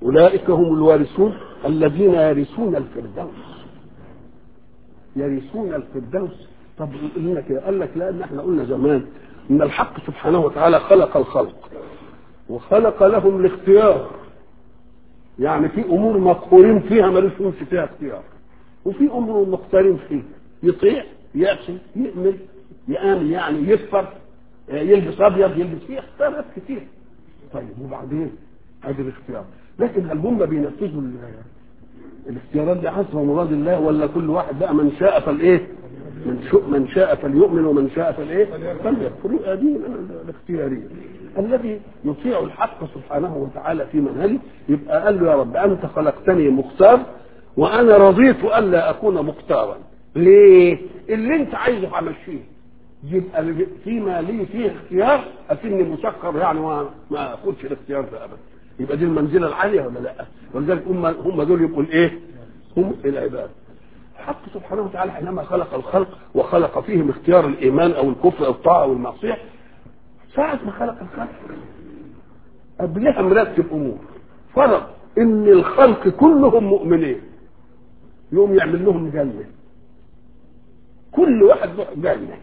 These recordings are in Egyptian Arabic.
اولئك هم الوارثون الذين يرثون الفردوس يرثون الفردوس طب يقول لنا كده قال لك لان احنا قلنا زمان ان الحق سبحانه وتعالى خلق الخلق وخلق لهم الاختيار يعني في امور مقهورين فيها ملوش فيها اختيار وفي امور مختارين فيها يطيع يعصي يؤمن يامن يعني يكفر يلبس ابيض يلبس فيه اختيارات كتير طيب وبعدين ادي الاختيار لكن هل هم بينفذوا الاختيارات دي حسب مراد الله ولا كل واحد بقى من شاء فالايه من شاء من شاء فليؤمن ومن شاء فالايه فليكفر دي الاختياريه الذي يطيع الحق سبحانه وتعالى في منهجه يبقى قال له يا رب انت خلقتني مختار وانا رضيت الا اكون مختارا ليه اللي انت عايزه همشيه يبقى فيما لي فيه اختيار اكني مسخر يعني ما ما اخدش الاختيار ده ابدا يبقى دي المنزله العاليه ولا لا ولذلك هم هم دول يبقوا الايه هم العباد الحق سبحانه وتعالى حينما خلق الخلق وخلق فيهم اختيار الايمان او الكفر او الطاعه او المعصيه ساعة ما خلق الخلق قبلها مرتب امور فرض ان الخلق كلهم مؤمنين يقوم يعمل لهم جنه كل واحد له جنه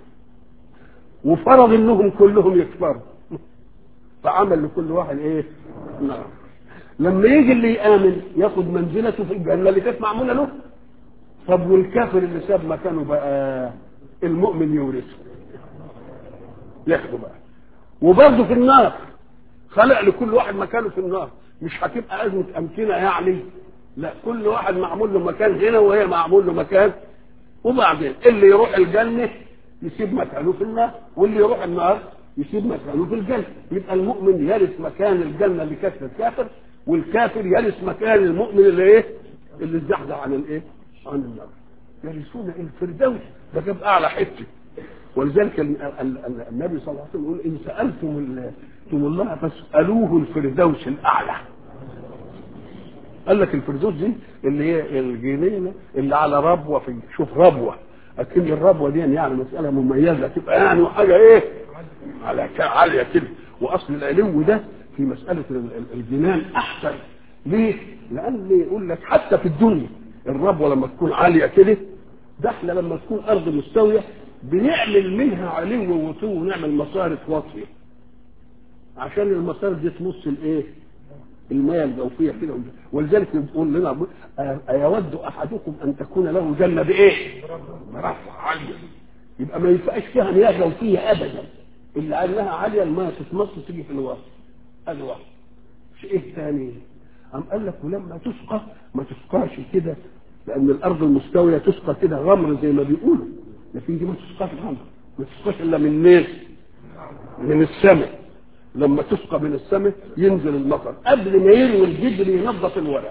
وفرض انهم كلهم يكفروا فعمل لكل واحد ايه نار لما يجي اللي يامن ياخد منزلته في الجنه اللي كانت معموله له طب والكافر اللي ساب مكانه بقى المؤمن يورثه ياخده بقى وبرضه في النار خلق لكل واحد مكانه في النار مش هتبقى ازمه امكنه يعني لا كل واحد معمول له مكان هنا وهي معمول له مكان وبعدين اللي يروح الجنه يسيب مكانه في النار واللي يروح النار يسيب مكانه في الجنه يبقى المؤمن يرث مكان الجنه اللي كانت الكافر والكافر يرث مكان المؤمن اللي ايه اللي اتزحزح عن الايه عن النار يرثون الفردوس ده جاب اعلى حته ولذلك النبي صلى الله عليه وسلم يقول ان سالتم الله فاسالوه الفردوس الاعلى قال لك الفردوس دي اللي هي الجنينه اللي على ربوه في شوف ربوه اكن الربوه دي يعني مساله مميزه تبقى يعني حاجه ايه على عاليه كده واصل العلو ده في مساله الجنان احسن ليه؟ لان يقول لك حتى في الدنيا الربوه لما تكون عاليه كده ده احنا لما تكون ارض مستويه بنعمل منها علو ووطو ونعمل مصارف واطيه عشان المصارف دي تمص الايه؟ المياه الجوفيه كده ولذلك بيقول لنا ايود احدكم ان تكون له جنه بايه؟ برفع عاليه يبقى ما ينفعش فيها مياه جوفيه ابدا اللي عليها عاليه المياه تتمص تيجي في الوسط ادي واحد ايه ثاني؟ قام قال لك ولما تسقى ما تسقاش كده لان الارض المستويه تسقى كده غمر زي ما بيقولوا لكن دي ما تسقاش غمر ما تسقاش الا من نيل من السماء لما تسقى من السماء ينزل المطر قبل ما يروي الجدر ينظف الورق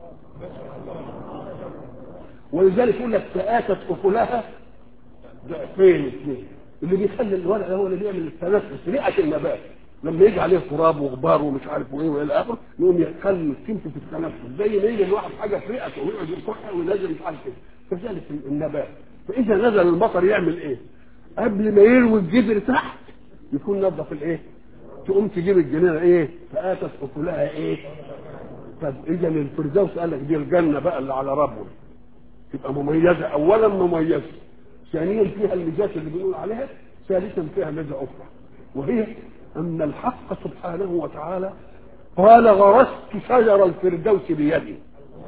ولذلك يقول لك فآتت أكلها ضعفين اثنين اللي بيخلي الورق ده هو اللي بيعمل التنفس رئة النبات لما يجي عليه تراب وغبار ومش عارف وايه والى اخره يقوم يخلي قيمته في التنفس زي ما يجي الواحد حاجه في رئته ويقعد يكح وينزل مش عارف ايه كذلك النبات فاذا نزل المطر يعمل ايه؟ قبل ما يروي الجدر تحت يكون نظف الايه؟ تقوم تجيب الجنينه ايه؟ فاتت اكلها ايه؟ طب اذا الفردوس قال لك دي الجنه بقى اللي على ربه تبقى مميزه اولا مميزه ثانيا فيها الميزات اللي بنقول عليها ثالثا فيها ميزه اخرى وهي ان الحق سبحانه وتعالى قال غرست شجر الفردوس بيدي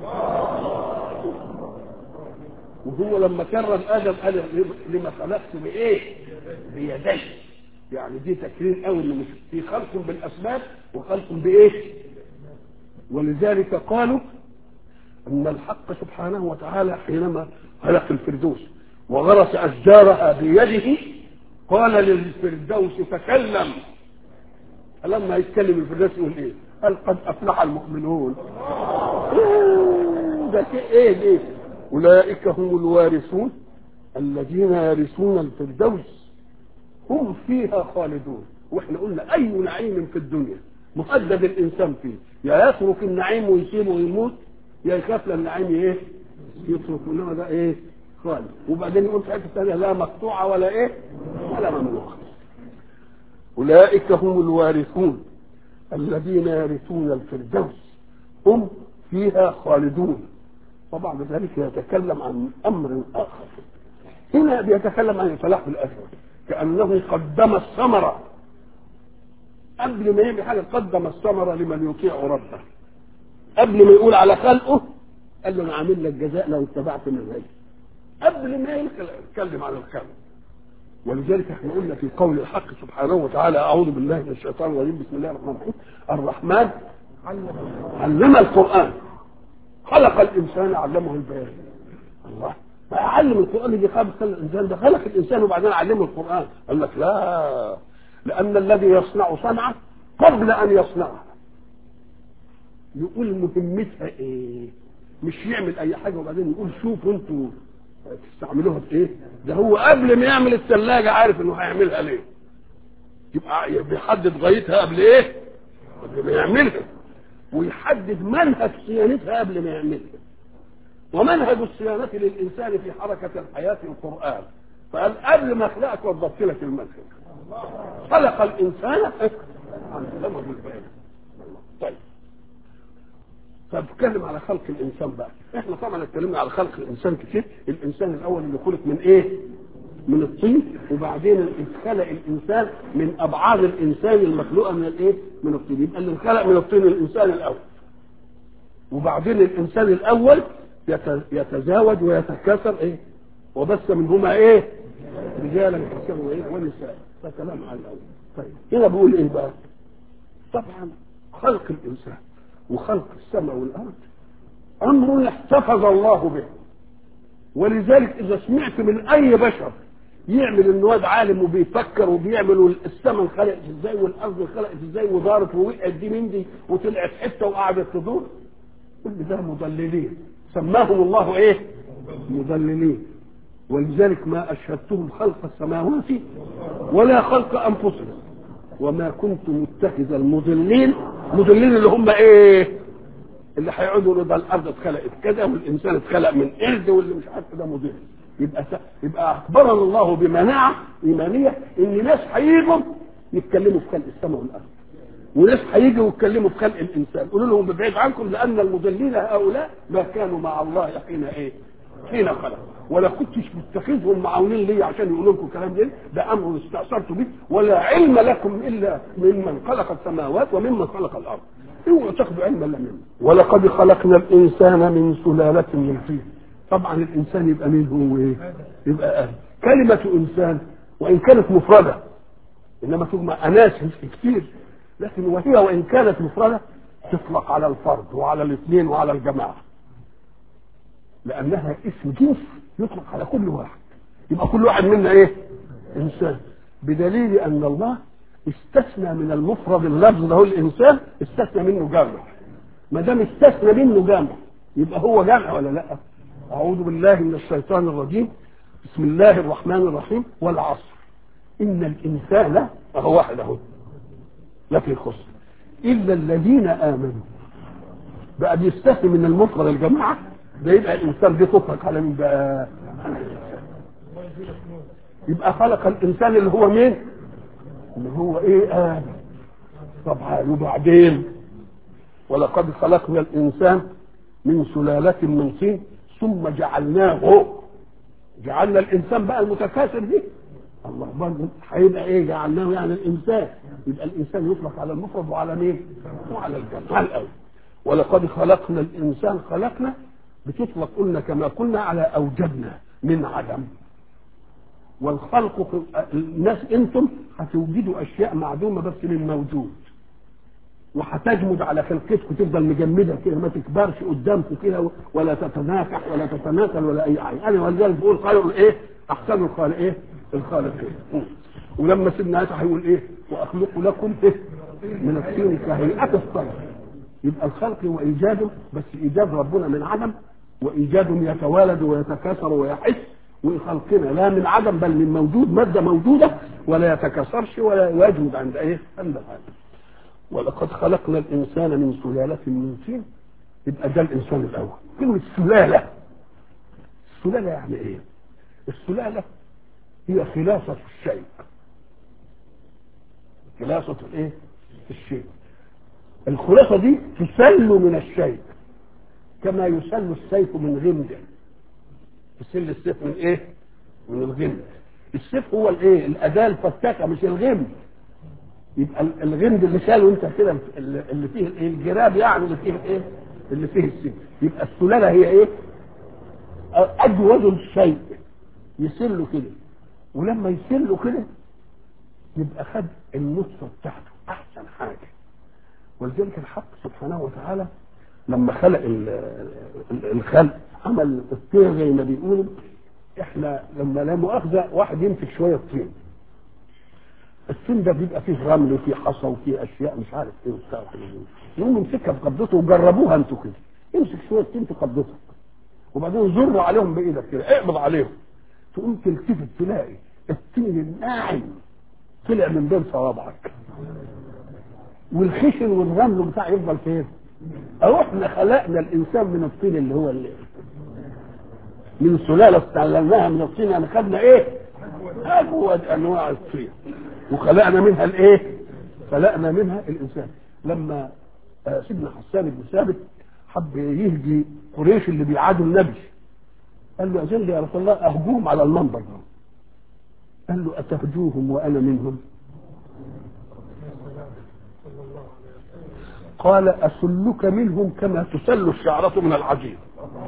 وهو لما كرم ادم قال لما خلقت بايه؟ بيدي يعني دي تكرير قوي ان في خلق بالاسباب وخلق بايه؟ ولذلك قالوا ان الحق سبحانه وتعالى حينما خلق الفردوس وغرس اشجارها بيده قال للفردوس تكلم لما يتكلم الفردوس يقول ايه؟ قال قد افلح المؤمنون ده ايه ده اولئك هم الوارثون الذين يرثون الفردوس هم فيها خالدون واحنا قلنا اي نعيم في الدنيا مهدد الانسان فيه يا يترك النعيم ويسيبه ويموت يا يخاف النعيم ايه يترك انما ده ايه خالد وبعدين يقول في حته ثانيه لا مقطوعه ولا ايه ولا ممنوعه اولئك هم الوارثون الذين يرثون الفردوس هم فيها خالدون وبعد ذلك يتكلم عن امر اخر هنا بيتكلم عن الفلاح في الاخره كانه قدم الثمره قبل ما يعمل حاجه قدم الثمره لمن يطيع ربه قبل ما يقول على خلقه قال له انا عامل لك جزاء لو اتبعت منهجي قبل ما يتكلم عن الخلق ولذلك احنا قلنا في قول الحق سبحانه وتعالى اعوذ بالله من الشيطان الرجيم بسم الله الرحمن الرحيم الرحمن علم القران خلق الانسان علمه البيان الله ما علم القران اللي خلق الانسان ده خلق الانسان وبعدين علمه القران قال لك لا لان الذي يصنع صنعه قبل ان يصنعها يقول مهمتها ايه مش يعمل اي حاجه وبعدين يقول شوفوا انتوا تستعملوها في ايه ده هو قبل ما يعمل الثلاجه عارف انه هيعملها ليه يبقى بيحدد غايتها قبل ايه قبل ما يعملها ويحدد منهج صيانتها قبل ما يعملها ومنهج الصيانة للإنسان في حركة الحياة القرآن فقال قبل ما أخلقك وضبط لك المنهج خلق الإنسان علمه البيان طيب فبتكلم على خلق الانسان بقى احنا طبعا اتكلمنا على خلق الانسان كتير الانسان الاول اللي خلق من ايه من الطين وبعدين اتخلق الانسان من ابعاد الانسان المخلوقه من الايه من الطين يبقى اللي انخلق من الطين الانسان الاول وبعدين الانسان الاول يتزاوج ويتكاثر ايه وبث منهما ايه رجالا كثيرا وايه ونساء ده كلام على الاول طيب هنا بيقول ايه بقى طبعا خلق الانسان وخلق السماء والارض امر احتفظ الله به ولذلك اذا سمعت من اي بشر يعمل ان واد عالم وبيفكر وبيعمل السماء انخلقت ازاي والارض انخلقت ازاي ودارت ووقعت دي من دي وطلعت حته وقعدت تدور كل ده مضللين سماهم الله ايه؟ مضللين ولذلك ما اشهدتهم خلق السماوات ولا خلق انفسهم وما كنت متخذ المضلين مضلين اللي هم ايه اللي هيقعدوا يقولوا ده الارض اتخلقت كذا والانسان اتخلق من قرد واللي مش عارف ده مضل يبقى س... يبقى اخبرنا الله بمناعه ايمانيه ان ناس هيجوا يتكلموا في خلق السماء والارض وناس هيجوا يتكلموا في خلق الانسان قولوا لهم ببعيد عنكم لان المضلين هؤلاء ما كانوا مع الله حين ايه حين خلق ولا كنتش متخذهم معاونين لي عشان يقولوا لكم كلام ده ده امر استاثرت به ولا علم لكم الا ممن خلق السماوات وممن خلق الارض اوعوا تاخذوا علما الا منه ولقد خلقنا الانسان من سلاله من طين طبعا الانسان يبقى مين هو ايه يبقى آدم كلمه انسان وان كانت مفرده انما تجمع اناس كتير لكن وهي وان كانت مفرده تطلق على الفرد وعلى الاثنين وعلى الجماعه لانها اسم جنس يطلق على كل واحد يبقى كل واحد منا ايه انسان بدليل ان الله استثنى من المفرد اللفظ اللي هو الانسان استثنى منه جامع ما دام استثنى منه جامع يبقى هو جامع ولا لا اعوذ بالله من الشيطان الرجيم بسم الله الرحمن الرحيم والعصر ان الانسان اهو واحد اهو لكن خص الا الذين امنوا بقى بيستثني من المفرد الجماعه ده يبقى الانسان دي تطلق على مين بقى يبقى خلق الانسان اللي هو مين اللي هو ايه ادم طبعا وبعدين ولقد خلقنا الانسان من سلالة من طين ثم جعلناه جعلنا الانسان بقى المتكاثر دي الله برضه هيبقى ايه جعلناه يعني الانسان يبقى الانسان يطلق على المفرد وعلى مين؟ وعلى الجمع الاول ولقد خلقنا الانسان خلقنا بتطلق قلنا كما قلنا على اوجدنا من عدم والخلق الناس انتم هتوجدوا اشياء معدومه بس من موجود وهتجمد على خلقتكم تفضل مجمده كده ما تكبرش قدامكم كده ولا تتناكح ولا تتناسل ولا اي حاجه انا ولذلك بقول خير ايه احسن الخالق ايه الخالقين ولما سيدنا عيسى هيقول ايه واخلق لكم ايه من الطين كهيئه الطير يبقى الخلق وايجاده بس ايجاد ربنا من عدم وايجاد يتوالد ويتكاثر ويحس وخلقنا لا من عدم بل من موجود ماده موجوده ولا يتكاثرش ولا يجمد عند ايه؟ عند العالم. ولقد خلقنا الانسان من سلاله من طين يبقى ده الانسان الاول. كلمه سلاله السلاله يعني ايه؟ السلاله هي خلاصه الشيء. خلاصه الايه؟ الشيء. الخلاصه دي تسل من الشيء كما يسل السيف من غمده تسل السيف من ايه من الغمد السيف هو الايه الاداه الفتاكه مش الغمد يبقى الغمد اللي شاله انت كده اللي فيه الايه الجراب يعني اللي فيه الايه اللي فيه السيف يبقى السلاله هي ايه اجود الشيء يسله كده ولما يسله كده يبقى خد النصفه بتاعته احسن حاجه ولذلك الحق سبحانه وتعالى لما خلق الخلق عمل الطين زي ما بيقولوا احنا لما لا مؤاخذه واحد يمسك شويه طين الطين ده بيبقى فيه رمل وفيه حصى وفيه اشياء مش عارف ايه وبتاع يقوم يمسكها بقبضته وجربوها انتوا كده امسك شويه طين في قبضتك وبعدين زروا عليهم بايدك كده اقبض عليهم تقوم تلتفت تلاقي الطين الناعم طلع من بين صوابعك والخشن والرمل بتاع يفضل فين؟ اهو احنا خلقنا الانسان من الطين اللي هو اللي من سلاله استعلمناها من الطين يعني خدنا ايه؟ اجود انواع الطين وخلقنا منها الايه؟ خلقنا منها الانسان لما سيدنا حسان بن ثابت حب يهدي قريش اللي بيعادوا النبي قال له اجل يا رسول الله اهجوهم على المنبر قال له اتهجوهم وانا منهم قال أسلك منهم كما تسل الشعرة من العجين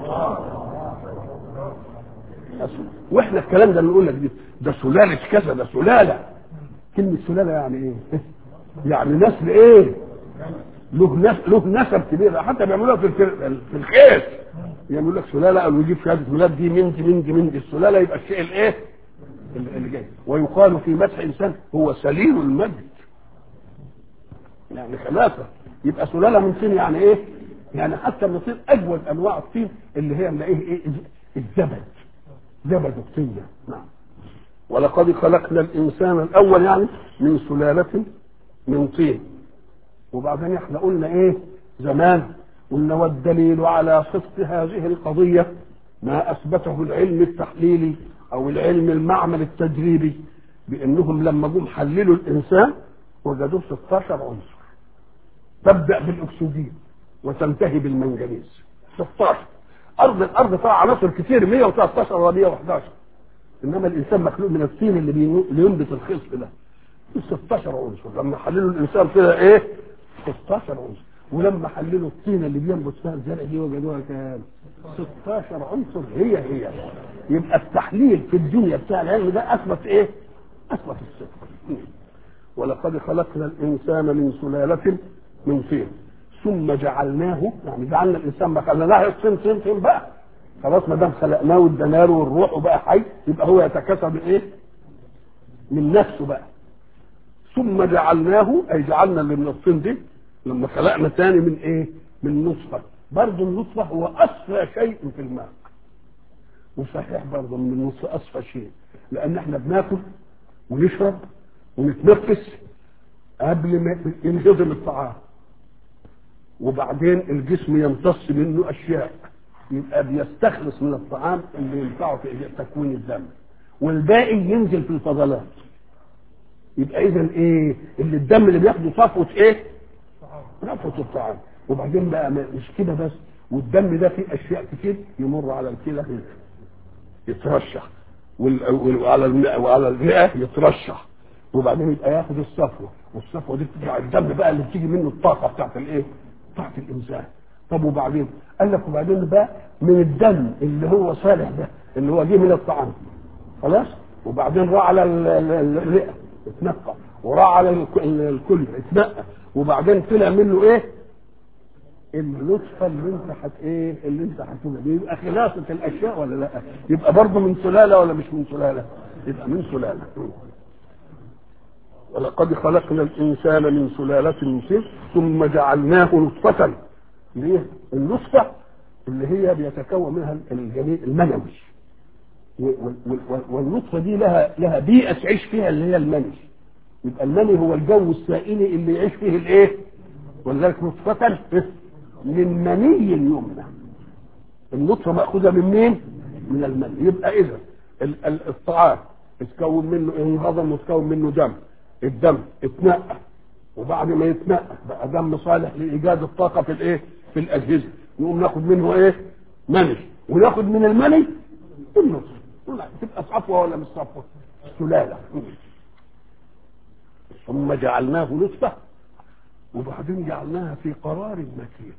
واحنا الكلام ده نقول لك دي ده سلالة كذا ده سلالة كلمة سلالة يعني ايه؟ يعني نسل ايه؟ له نسب له نسب كبير حتى بيعملوها في في الخير يعملوا لك سلالة او يجيب شهادة ميلاد دي من دي من دي من دي السلالة يبقى الشيء الايه؟ اللي جاي ويقال في مدح انسان هو سليل المجد يعني خلافه يبقى سلاله من طين يعني ايه؟ يعني حتى من الطين اجود انواع الطين اللي هي نلاقيه ايه؟ الزبد زبد الطين ده نعم ولقد خلقنا الانسان الاول يعني من سلاله من طين وبعدين احنا قلنا ايه؟ زمان قلنا والدليل على صدق هذه القضيه ما اثبته العلم التحليلي او العلم المعمل التجريبي بانهم لما جم حللوا الانسان وجدوه 16 عنصر تبدا بالاكسجين وتنتهي بالمنجنيز 16 ارض الارض فيها عناصر كتير 113 ولا 111 انما الانسان مخلوق من الطين اللي, بي... اللي ينبت الخصب ده 16 عنصر لما حللوا الانسان كده ايه 16 عنصر ولما حللوا الطين اللي بينبت فيها الزرع دي وجدوها كام 16 عنصر هي هي يبقى التحليل في الدنيا بتاع العلم ده اثبت ايه اثبت الصدق ولقد خلقنا الانسان من سلاله من طين ثم جعلناه يعني جعلنا الانسان ما خليناه طين طين طين بقى خلاص ما دام خلقناه وادينا له والروح وبقى حي يبقى هو يتكاثر من ايه؟ من نفسه بقى ثم جعلناه اي جعلنا اللي من الطين دي لما خلقنا ثاني من ايه؟ من نطفه برضه النطفه هو اصفى شيء في الماء وصحيح برضه من النطفه اصفى شيء لان احنا بناكل ونشرب ونتنفس قبل ما ينهضم الطعام وبعدين الجسم يمتص منه اشياء يبقى بيستخلص من الطعام اللي ينفعه في تكوين الدم والباقي ينزل في الفضلات يبقى اذا ايه اللي الدم اللي بياخده صفوه ايه صفوه الطعام وبعدين بقى مش كده بس والدم ده فيه اشياء كتير يمر على الكلى يترشح وعلى الماء وعلى الرئه يترشح وبعدين يبقى ياخد الصفوه والصفوه دي بتطلع الدم بقى اللي بتيجي منه الطاقه بتاعت الايه؟ بتاعت الانسان طب وبعدين؟ قال لك وبعدين بقى من الدم اللي هو صالح ده اللي هو جه من الطعام خلاص؟ وبعدين راح على الرئه اتنقى وراح على الكلى اتنقى وبعدين طلع منه ايه؟ النطفه اللي انت حت ايه اللي انت هتقولها دي يبقى خلاصه الاشياء ولا لا؟ يبقى برضه من سلاله ولا مش من سلاله؟ يبقى من سلاله ولقد خلقنا الانسان من سلاله من طين ثم جعلناه نطفه ليه؟ النطفه اللي هي بيتكون منها الجميع المنوي والنطفه دي لها لها بيئه تعيش فيها اللي هي المني يبقى المني هو الجو السائل اللي يعيش فيه الايه؟ ولذلك نطفه من مني يمنى النطفه ماخوذه من مين؟ من المني يبقى اذا الطعام اتكون منه انهضم وتكون منه دم الدم اتنقى وبعد ما يتنقى بقى دم صالح لايجاد الطاقه في الايه في الاجهزه نقوم ناخد منه ايه مني وناخد من المني النص تبقى صفوه ولا مش صفوه سلاله ثم جعلناه نطفه وبعدين جعلناها في قرار مكين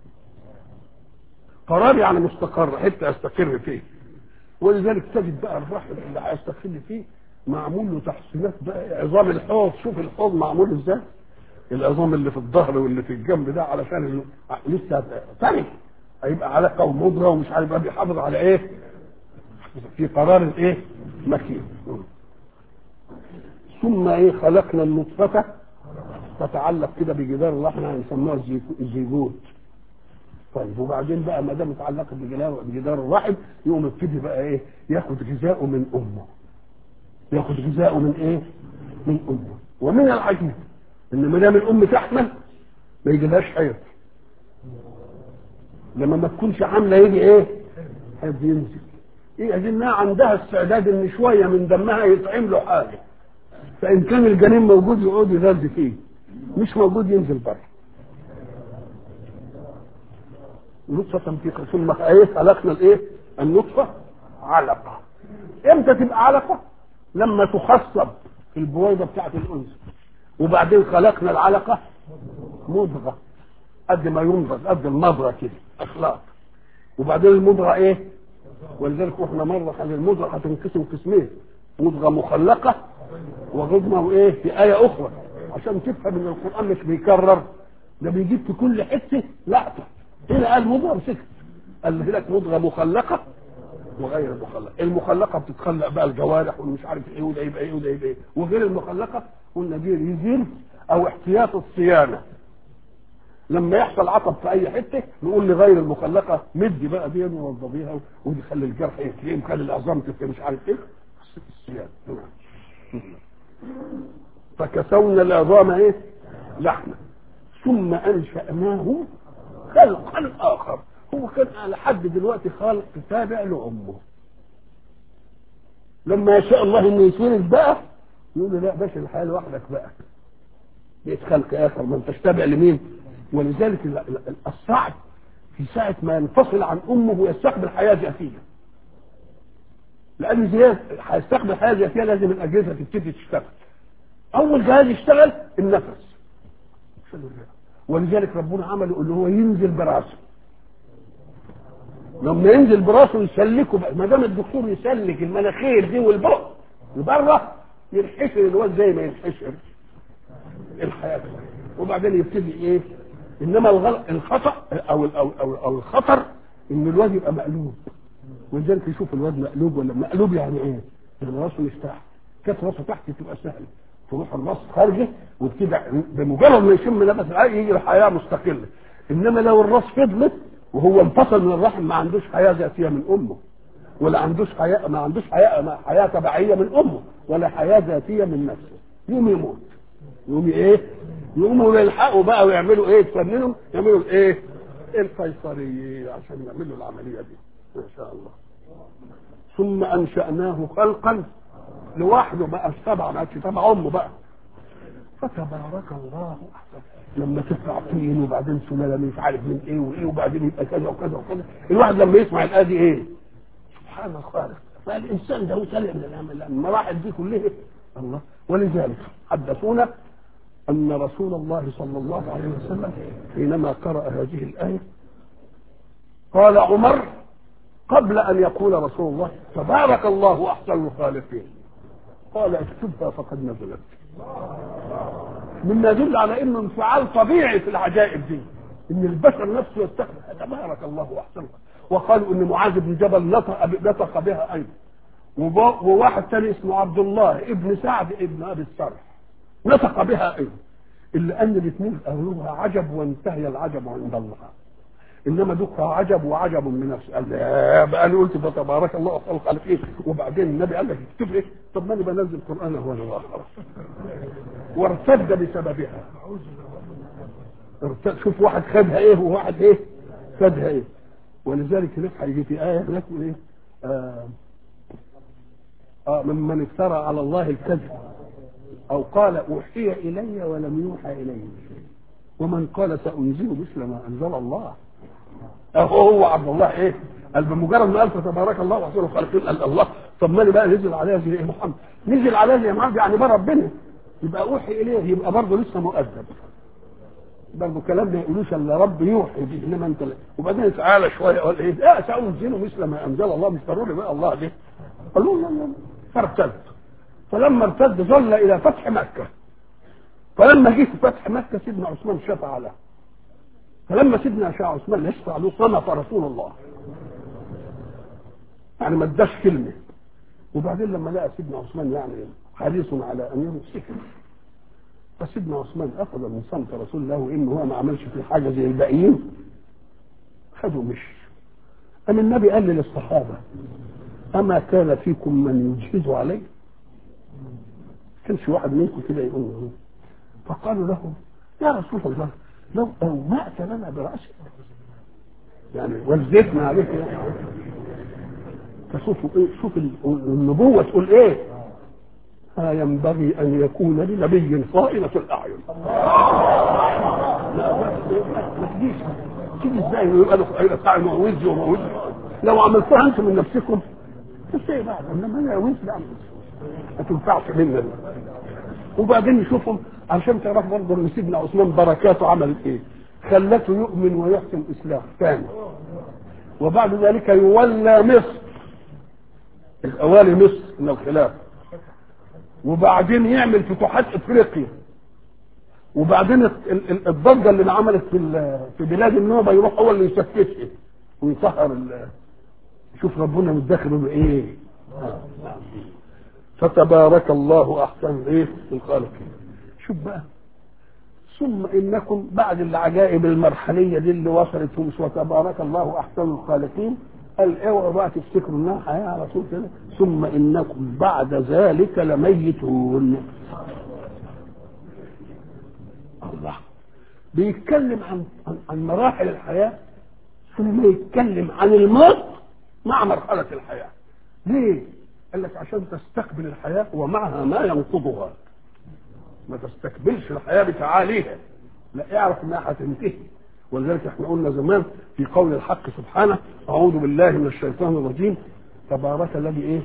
قرار يعني مستقر حته استقر فيه ولذلك تجد بقى الرحم اللي هيستقر فيه معمول له تحسينات بقى عظام الحوض شوف الحوض معمول ازاي العظام اللي في الظهر واللي في الجنب ده علشان لسه ثاني هيبقى علاقه ومضره ومش عارف بقى بيحافظ على ايه في قرار الايه مكين ثم ايه خلقنا النطفه تتعلق كده بجدار اللحم هنسموها الزيجوت طيب وبعدين بقى ما دام اتعلقت بجدار بجدار الرحم يقوم يبتدي بقى ايه ياخد غذاءه من امه ياخد غذاءه من ايه من امه ومن العجيب ان ما دام الام تحمل ما يجيلهاش حيض لما ما تكونش عامله يجي ايه حيض ينزل ايه اجنها عندها استعداد ان شويه من دمها يطعم له حاجه فان كان الجنين موجود يقعد يغذي فيه مش موجود ينزل بره نطفة في ثم ايه خلقنا الايه النطفة علقة امتى تبقى علقة لما تخصب في البويضة بتاعت الانثى وبعدين خلقنا العلقة مضغة قد ما ينضغ قد المضغة كده اخلاق وبعدين المضغة ايه ولذلك احنا مرة قال المضغة هتنقسم قسمين مضغة مخلقة وغضمة وايه في آية أخرى عشان تفهم ان القرآن مش بيكرر ده بيجيب في كل حتة لقطة هنا قال مضغة بسكت قال لك مضغة مخلقة وغير المخلقة المخلقة بتتخلق بقى الجوارح والمش عارف ايه وده يبقى ايه وده يبقى ايه وغير المخلقة قلنا دي ريزيرف او احتياط الصيانة لما يحصل عطب في اي حته نقول لغير المخلقه مدي بقى دي ووظفيها ودي خلي الجرح يتلئم خلي العظام تبقى مش عارف ايه الصيانه فكسونا العظام ايه لحمه ثم انشاناه خلقا اخر هو كان على حد دلوقتي خالق تابع لامه لما يشاء الله انه يتولد بقى يقول له لا باشا الحياه لوحدك بقى بقيت خلق اخر ما انتش تابع لمين ولذلك الصعب في ساعة ما ينفصل عن أمه ويستقبل حياة ذاتية لأن زياد هيستقبل حياة ذاتية لازم الأجهزة تبتدي تشتغل أول جهاز يشتغل النفس ولذلك ربنا عمله اللي هو ينزل براسه لما ينزل براسه يسلكه بقى ما دام الدكتور يسلك المناخير دي والبق لبره ينحشر الواد زي ما ينحشر الحياه وبعدين يبتدي ايه انما الغلط الخطا او او او, أو الخطر ان الواد يبقى مقلوب ولذلك يشوف الواد مقلوب ولا مقلوب يعني ايه؟ يعني راسه مش تحت كانت راسه تحت تبقى سهله تروح الراس خارجه وابتدى بمجرد ما يشم نفس العين يجي الحياه مستقله انما لو الراس فضلت وهو انفصل من الرحم ما عندوش حياه ذاتيه من امه ولا عندوش حياه ما عندوش حياه حياه تبعيه من امه ولا حياه ذاتيه من نفسه يوم يموت يوم ايه يقوموا يلحقوا بقى ويعملوا ايه تفننوا يعملوا الايه القيصريه عشان يعملوا العمليه دي ما شاء الله ثم انشاناه خلقا لوحده بقى تبع ما تبع امه بقى فتبارك الله احسن لما تطلع طين وبعدين سلاله مش عارف من ايه وايه وبعدين يبقى كذا وكذا وكذا الواحد لما يسمع الايه دي ايه سبحان الخالق فالانسان ده مسلم من المراحل دي كلها الله ولذلك حدثونا أن رسول الله صلى الله عليه وسلم حينما قرأ هذه الآية قال عمر قبل أن يقول رسول الله تبارك الله أحسن الخالقين قال اكتبها فقد نزلت مما يدل على انه انفعال طبيعي في العجائب دي ان البشر نفسه يستقبل تبارك الله احسن وقالوا ان معاذ بن جبل نطق نطق بها ايضا وواحد ثاني اسمه عبد الله ابن سعد ابن ابي السرح نطق بها ايضا الا ان الاثنين قالوها عجب وانتهي العجب عند الله انما دكها عجب وعجب من نفسه قال لا بقى انا قلت فتبارك الله خلق على ايه وبعدين النبي قال لك اكتب ايه طب ما انا بنزل قران هو انا خلاص وارتد بسببها ارتد شوف واحد خدها ايه وواحد ايه خدها ايه ولذلك هناك هيجي في ايه هناك ايه آه, اه ممن افترى على الله الكذب او قال اوحي الي ولم يوحى الي شيء ومن قال سانزل مثل ما انزل الله اهو هو عبد الله ايه قال بمجرد ما قال فتبارك الله واحسن الخالقين قال الله طب مالي بقى نزل عليها زي ايه محمد نزل عليها زي محمد يعني بقى ربنا يبقى اوحي اليه يبقى برضه لسه مؤدب برضه كلام ما يقولوش الا رب يوحي به انما انت لا. وبعدين تعالى شويه قال ايه لا سانزل مثل ما انزل الله مش ضروري بقى الله دي قالوا لا لا فارتد فلما ارتد ظل الى فتح مكه فلما جه فتح مكه سيدنا عثمان شفع له فلما سيدنا شاء عثمان يشفع له صمت رسول الله يعني ما اداش كلمه وبعدين لما لقى سيدنا عثمان يعني حريص على ان يمسكه فسيدنا عثمان اخذ من صمت رسول الله انه هو ما عملش في حاجه زي الباقيين خدوا مش أم النبي قال للصحابة أما كان فيكم من يجهز عليه كانش واحد منكم كده يقول له فقالوا له يا رسول الله لو أومأت لنا برأسك يعني وزيتنا عليك يعني. فشوفوا ايه شوف النبوة تقول ايه ها ينبغي ان يكون لنبي صائمة الاعين لا ما تجيش تيجي ازاي ويبقى له صائمة الاعين ووزي وموزي لو عملتوها انتم من نفسكم ازاي بعد انما انا وزي لا ما تنفعش منا وبعدين نشوفهم عشان تعرف برضه ان سيدنا عثمان بركاته عملت ايه خلته يؤمن ويحسن الاسلام ثاني وبعد ذلك يولى مصر الاوالي مصر من الخلافه وبعدين يعمل فتوحات افريقيا وبعدين الضجه اللي انعملت في في بلاد النوبه يروح هو اللي يسكتها ويطهر شوف ربنا متدخل بايه فتبارك الله احسن ايه الخالقين شوف بقى ثم انكم بعد العجائب المرحليه دي اللي وصلت مش وتبارك الله احسن الخالقين قال اوعوا بقى تفتكروا انها حياه على طول كده ثم انكم بعد ذلك لميتون الله بيتكلم عن عن, عن مراحل الحياه ثم يتكلم عن الموت مع مرحله الحياه ليه؟ قال لك عشان تستقبل الحياه ومعها ما ينقضها ما تستقبلش الحياه بتعاليها لا اعرف انها هتنتهي ولذلك احنا قلنا زمان في قول الحق سبحانه اعوذ بالله من الشيطان الرجيم تبارك الذي ايه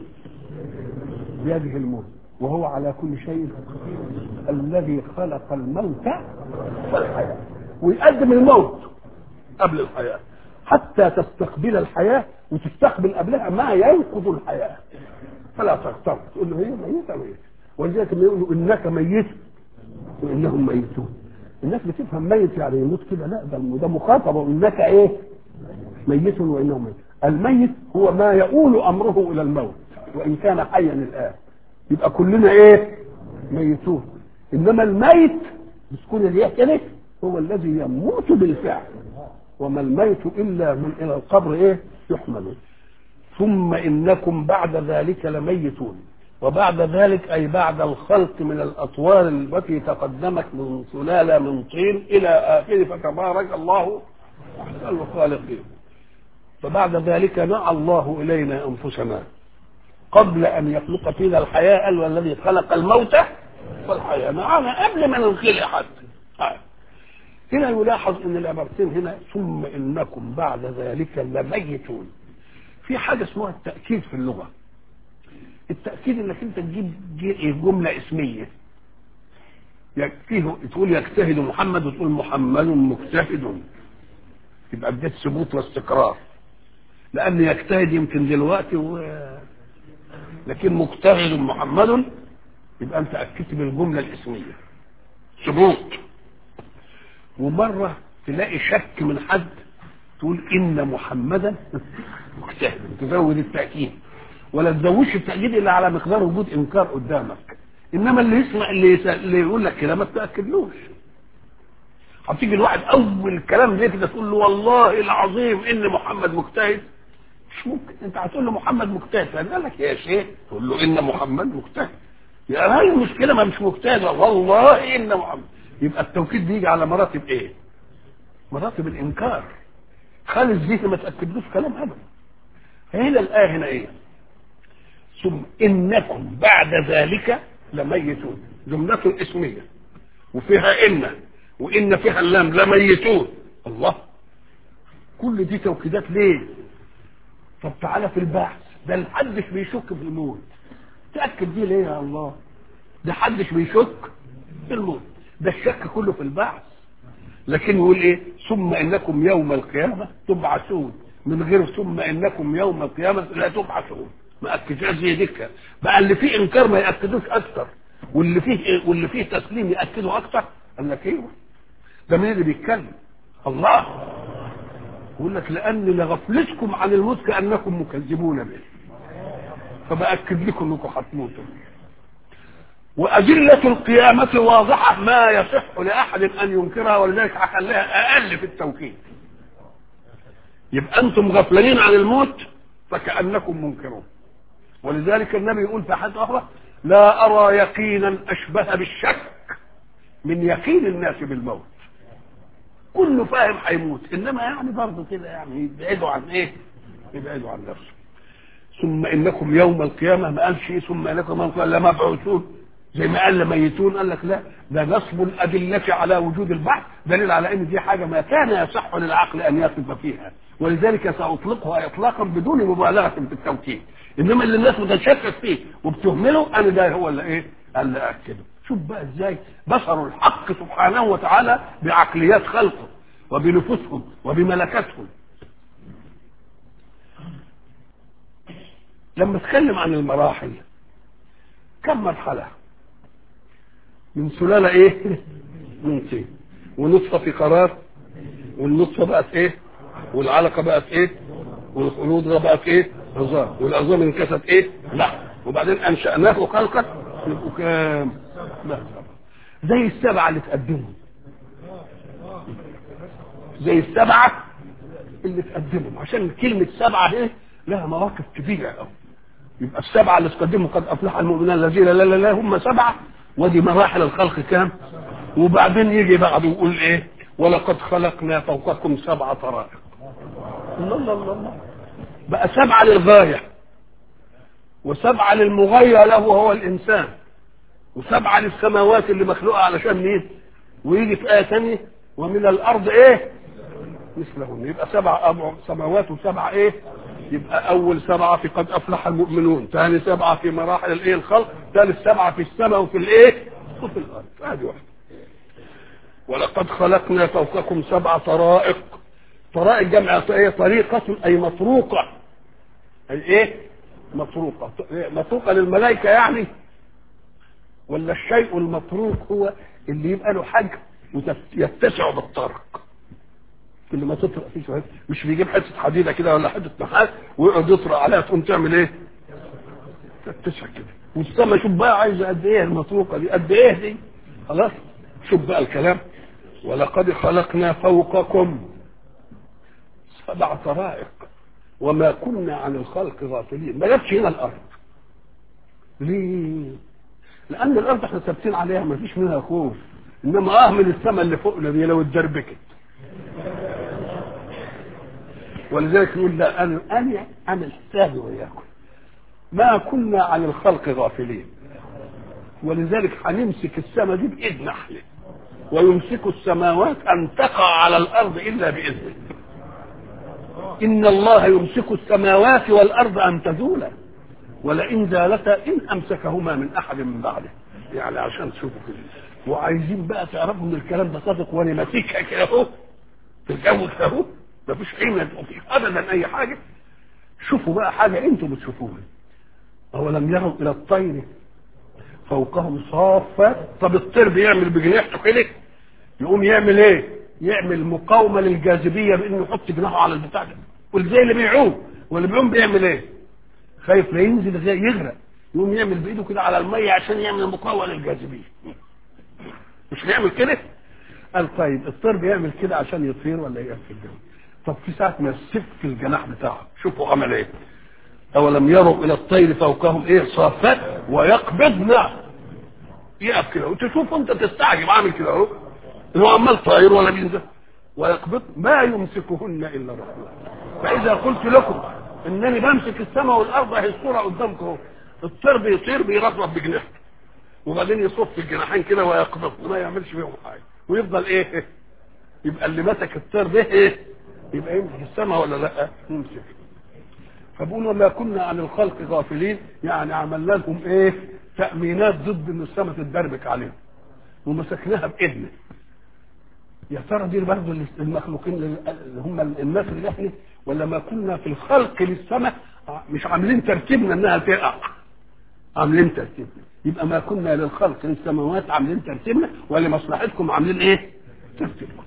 بيده الموت وهو على كل شيء الذي خلق الموت والحياه ويقدم الموت قبل الحياه حتى تستقبل الحياه وتستقبل قبلها ما ينقض الحياه فلا تغتر تقول له هي ميته ميته ولذلك يقولوا انك ميت وانهم ميتون الناس بتفهم ميت يعني يموت كده لا ده ده مخاطبه انك ايه ميت وانه ميت الميت هو ما يؤول امره الى الموت وان كان حيا الان يبقى كلنا ايه ميتون انما الميت بسكون الياء كده هو الذي يموت بالفعل وما الميت الا من الى القبر ايه يحمل ثم انكم بعد ذلك لميتون وبعد ذلك أي بعد الخلق من الأطوار التي تقدمت من سلالة من طين إلى آخره فتبارك الله أحسن الخالقين فبعد ذلك نعى الله إلينا أنفسنا قبل أن يخلق فينا الحياة قال والذي خلق الموت والحياة معنا قبل ما ننخلق حتى هنا يلاحظ ان العبارتين هنا ثم انكم بعد ذلك لميتون في حاجه اسمها التاكيد في اللغه التأكيد انك انت تجيب جملة اسمية يكفيه تقول يجتهد محمد وتقول محمد مجتهد يبقى بديت ثبوت واستقرار لأن يجتهد يمكن دلوقتي و... لكن مجتهد محمد يبقى أنت أكدت بالجملة الاسمية ثبوت ومرة تلاقي شك من حد تقول إن محمدا مجتهد تزود التأكيد ولا تزودش التأكيد إلا على مقدار وجود إنكار قدامك إنما اللي يسمع اللي, يسأل اللي يقول لك كده ما تتأكدلوش هتيجي الواحد أول كلام زي كده تقول له والله العظيم إن محمد مجتهد مش ممكن أنت هتقول له محمد مجتهد فقال لك يا شيخ تقول له إن محمد مجتهد يبقى هاي المشكلة ما مش مجتهد والله إن محمد يبقى التوكيد بيجي على مراتب إيه؟ مراتب الإنكار خالي الذهن ما تأكدلوش كلام أبدا هنا الآية هنا إيه؟ ثم انكم بعد ذلك لميتون جملة اسمية وفيها إن وإن فيها اللام لميتون الله كل دي توكيدات ليه طب تعالى في البحث ده محدش بيشك في الموت تأكد دي ليه يا الله ده حدش بيشك في الموت ده الشك كله في البعث لكن يقول ايه ثم انكم يوم القيامه تبعثون من غير ثم انكم يوم القيامه لا تبعثون ما اكدش زي دكه بقى اللي فيه انكار ما ياكدوش اكتر واللي فيه واللي فيه تسليم ياكده اكتر قال لك ايوه ده مين اللي بيتكلم الله يقول لك لان لغفلتكم عن الموت كانكم مكذبون به فباكد لكم انكم هتموتوا وأدلة القيامة واضحة ما يصح لأحد أن ينكرها ولذلك أخليها أقل في التوكيد يبقى أنتم غفلانين عن الموت فكأنكم منكرون ولذلك النبي يقول في حديث أخرى لا أرى يقينا أشبه بالشك من يقين الناس بالموت كله فاهم هيموت إنما يعني برضه كده يعني يبعدوا عن إيه؟ يبعدوا عن نفسه ثم إنكم يوم القيامة ما قالش إيه ثم إنكم يوم القيامة لمبعوثون زي ما قال ميتون قال لك لا ده نصب الأدلة على وجود البحث دليل على ان دي حاجة ما كان يصح للعقل ان يصف فيها ولذلك سأطلقها إطلاقا بدون مبالغة في التوكيد إنما اللي الناس متشكك فيه وبتهمله أنا ده هو اللي إيه اللي أكده شوف بقى إزاي بصروا الحق سبحانه وتعالى بعقليات خلقه وبنفوسهم وبملكاتهم لما اتكلم عن المراحل كم مرحله من سلالة ايه من طين ونطفة في قرار والنطفة بقت ايه والعلقة بقت ايه والخلود بقت ايه عظام والعظام انكست ايه لا وبعدين انشأناه خلقا يبقوا كام لا زي السبعة اللي تقدموا زي السبعة اللي تقدموا عشان كلمة سبعة ايه لها مواقف كبيرة قوي يبقى السبعة اللي تقدموا قد أفلح المؤمنين الذين لا لا لا هم سبعة ودي مراحل الخلق كام وبعدين يجي بعده يقول ايه ولقد خلقنا فوقكم سبع طرائق الله الله الله الله بقى سبعة للغاية وسبعة للمغاية له هو الإنسان وسبعة للسماوات اللي مخلوقة علشان مين ويجي في آية ثانية ومن الأرض إيه مثلهن يبقى سبع أبع سماوات وسبعة إيه يبقى أول سبعة في قد أفلح المؤمنون ثاني سبعة في مراحل الإيه الخلق ثالث سبعة في السماء وفي الإيه وفي الأرض هذه واحدة ولقد خلقنا فوقكم سبع طرائق طرائق جمع ايه طريقة أي مطروقة أي إيه مطروقة مطروقة للملائكة يعني ولا الشيء المطروق هو اللي يبقى له حجم ويتسع بالطرق كل ما تطرق فيه شويه مش بيجيب حته حديده كده ولا حته نحاس ويقعد يطرق عليها تقوم تعمل ايه؟ تتسع كده والسما شوف بقى عايزه قد ايه المطروقه دي قد ايه دي خلاص شوف بقى الكلام ولقد خلقنا فوقكم سبع طرائق وما كنا عن الخلق غافلين ما جاتش هنا الارض ليه؟ لان الارض احنا ثابتين عليها ما فيش منها خوف انما اه من السماء اللي فوقنا دي لو اتدربكت ولذلك يقول لا انا انا اعمل حسابي وياكم ما كنا عن الخلق غافلين ولذلك هنمسك السماء دي باذن احنا ويمسك السماوات ان تقع على الارض الا باذنه ان الله يمسك السماوات والارض ان تزولا ولئن زالتا ان امسكهما من احد من بعده يعني عشان تشوفوا كده وعايزين بقى تعرفوا ان الكلام ده صادق وانا ماسكها كده اهو في الجو كده اهو مفيش حين يبقى فيه ابدا اي حاجه شوفوا بقى حاجه انتم بتشوفوها اولم يروا الى الطير فوقهم صافات طب الطير بيعمل بجناحته كده يقوم يعمل ايه يعمل مقاومه للجاذبيه بانه يحط جناحه على البتاع ده والزي اللي بيعوم واللي بيعوم بيعمل ايه خايف لا ينزل زي يغرق يقوم يعمل بايده كده على الميه عشان يعمل مقاومه للجاذبيه مش هيعمل كده قال طيب الطير بيعمل كده عشان يطير ولا يقف في الجو طب في ساعه ما يسف الجناح بتاعه شوفوا عمل ايه اولم يروا الى الطير فوقهم ايه صافات ويقبضن يقف كده وتشوف انت تستعجب عامل كده اهو هو عمال طاير ولا بينزل ويقبض ما يمسكهن الا الرحمن فاذا قلت لكم انني بمسك السماء والارض اهي الصوره قدامكم اهو الطير بيطير بيرفرف بجناحه وبعدين يصف الجناحين كده ويقبض وما يعملش فيهم حاجه ويفضل ايه يبقى اللي مسك الطير ده ايه يبقى يمسك السماء ولا لا يمسك فبقول وما كنا عن الخلق غافلين يعني عملنا لهم ايه تأمينات ضد ان السماء تتدربك عليهم ومسكناها بإذنه يا ترى دي برضه المخلوقين اللي هم الناس اللي احنا ولا ما كنا في الخلق للسماء مش عاملين ترتيبنا انها تقع عاملين ترتيبنا يبقى ما كنا للخلق للسماوات عاملين ترتيبنا ولمصلحتكم عاملين ايه ترتيبكم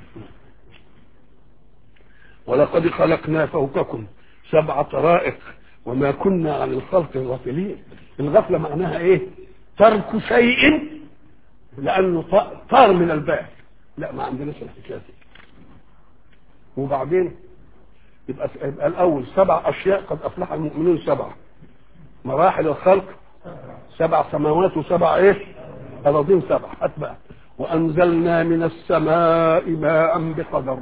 ولقد خلقنا فوقكم سبع طرائق وما كنا عن الخلق غافلين الغفله معناها ايه ترك شيء لانه طار من البال لا ما عندناش الحكايه دي وبعدين يبقى يبقى الاول سبع اشياء قد افلح المؤمنون سبعه مراحل الخلق سبع سماوات وسبع ايه اراضين سبع هات بقى وانزلنا من السماء ماء بقدر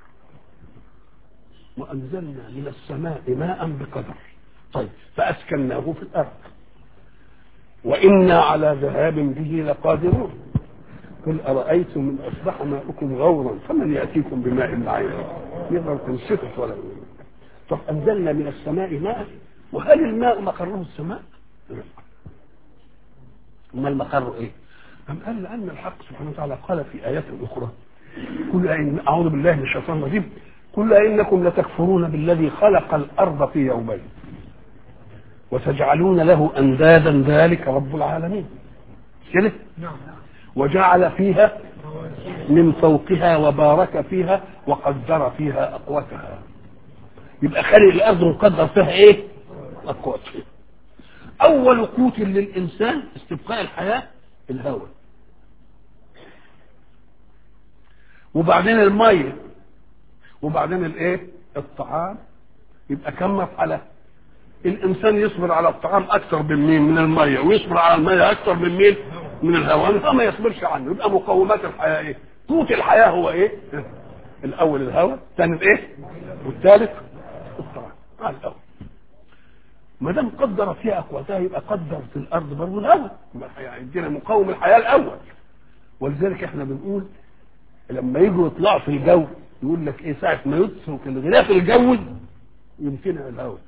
وانزلنا من السماء ماء بقدر طيب فاسكناه في الارض وانا على ذهاب به لقادرون قل ارايتم من اصبح ماؤكم غورا فمن ياتيكم بماء معين يقدر تنسفح ولا طب انزلنا من السماء ماء وهل الماء مقره السماء؟ ما المقر ايه؟ أم قال لأن الحق سبحانه وتعالى قال في آيات أخرى قل إن أعوذ بالله من الشيطان الرجيم قل إنكم لتكفرون بالذي خلق الأرض في يومين وتجعلون له أندادا ذلك رب العالمين كده؟ نعم وجعل فيها من فوقها وبارك فيها وقدر فيها أقوتها يبقى خلق الأرض وقدر فيها إيه؟ أقوتها أول قوت للإنسان استبقاء الحياة الهواء وبعدين المية وبعدين الايه الطعام يبقى كم مرحلة الانسان يصبر على الطعام اكثر من مين من المية ويصبر على المية اكثر من مين من الهواء فما يصبرش عنه يبقى مقومات الحياة ايه قوت الحياة هو ايه الاول الهواء الثاني الايه والثالث الطعام على الاول ما دام قدر فيها اقواتها يبقى قدر في الارض برضه الهواء يبقى يدينا مقوم الحياه الاول ولذلك احنا بنقول لما يجوا يطلعوا في الجو يقول لك ايه ساعه ما يترك الغلاف الجوي يمتنع الهواء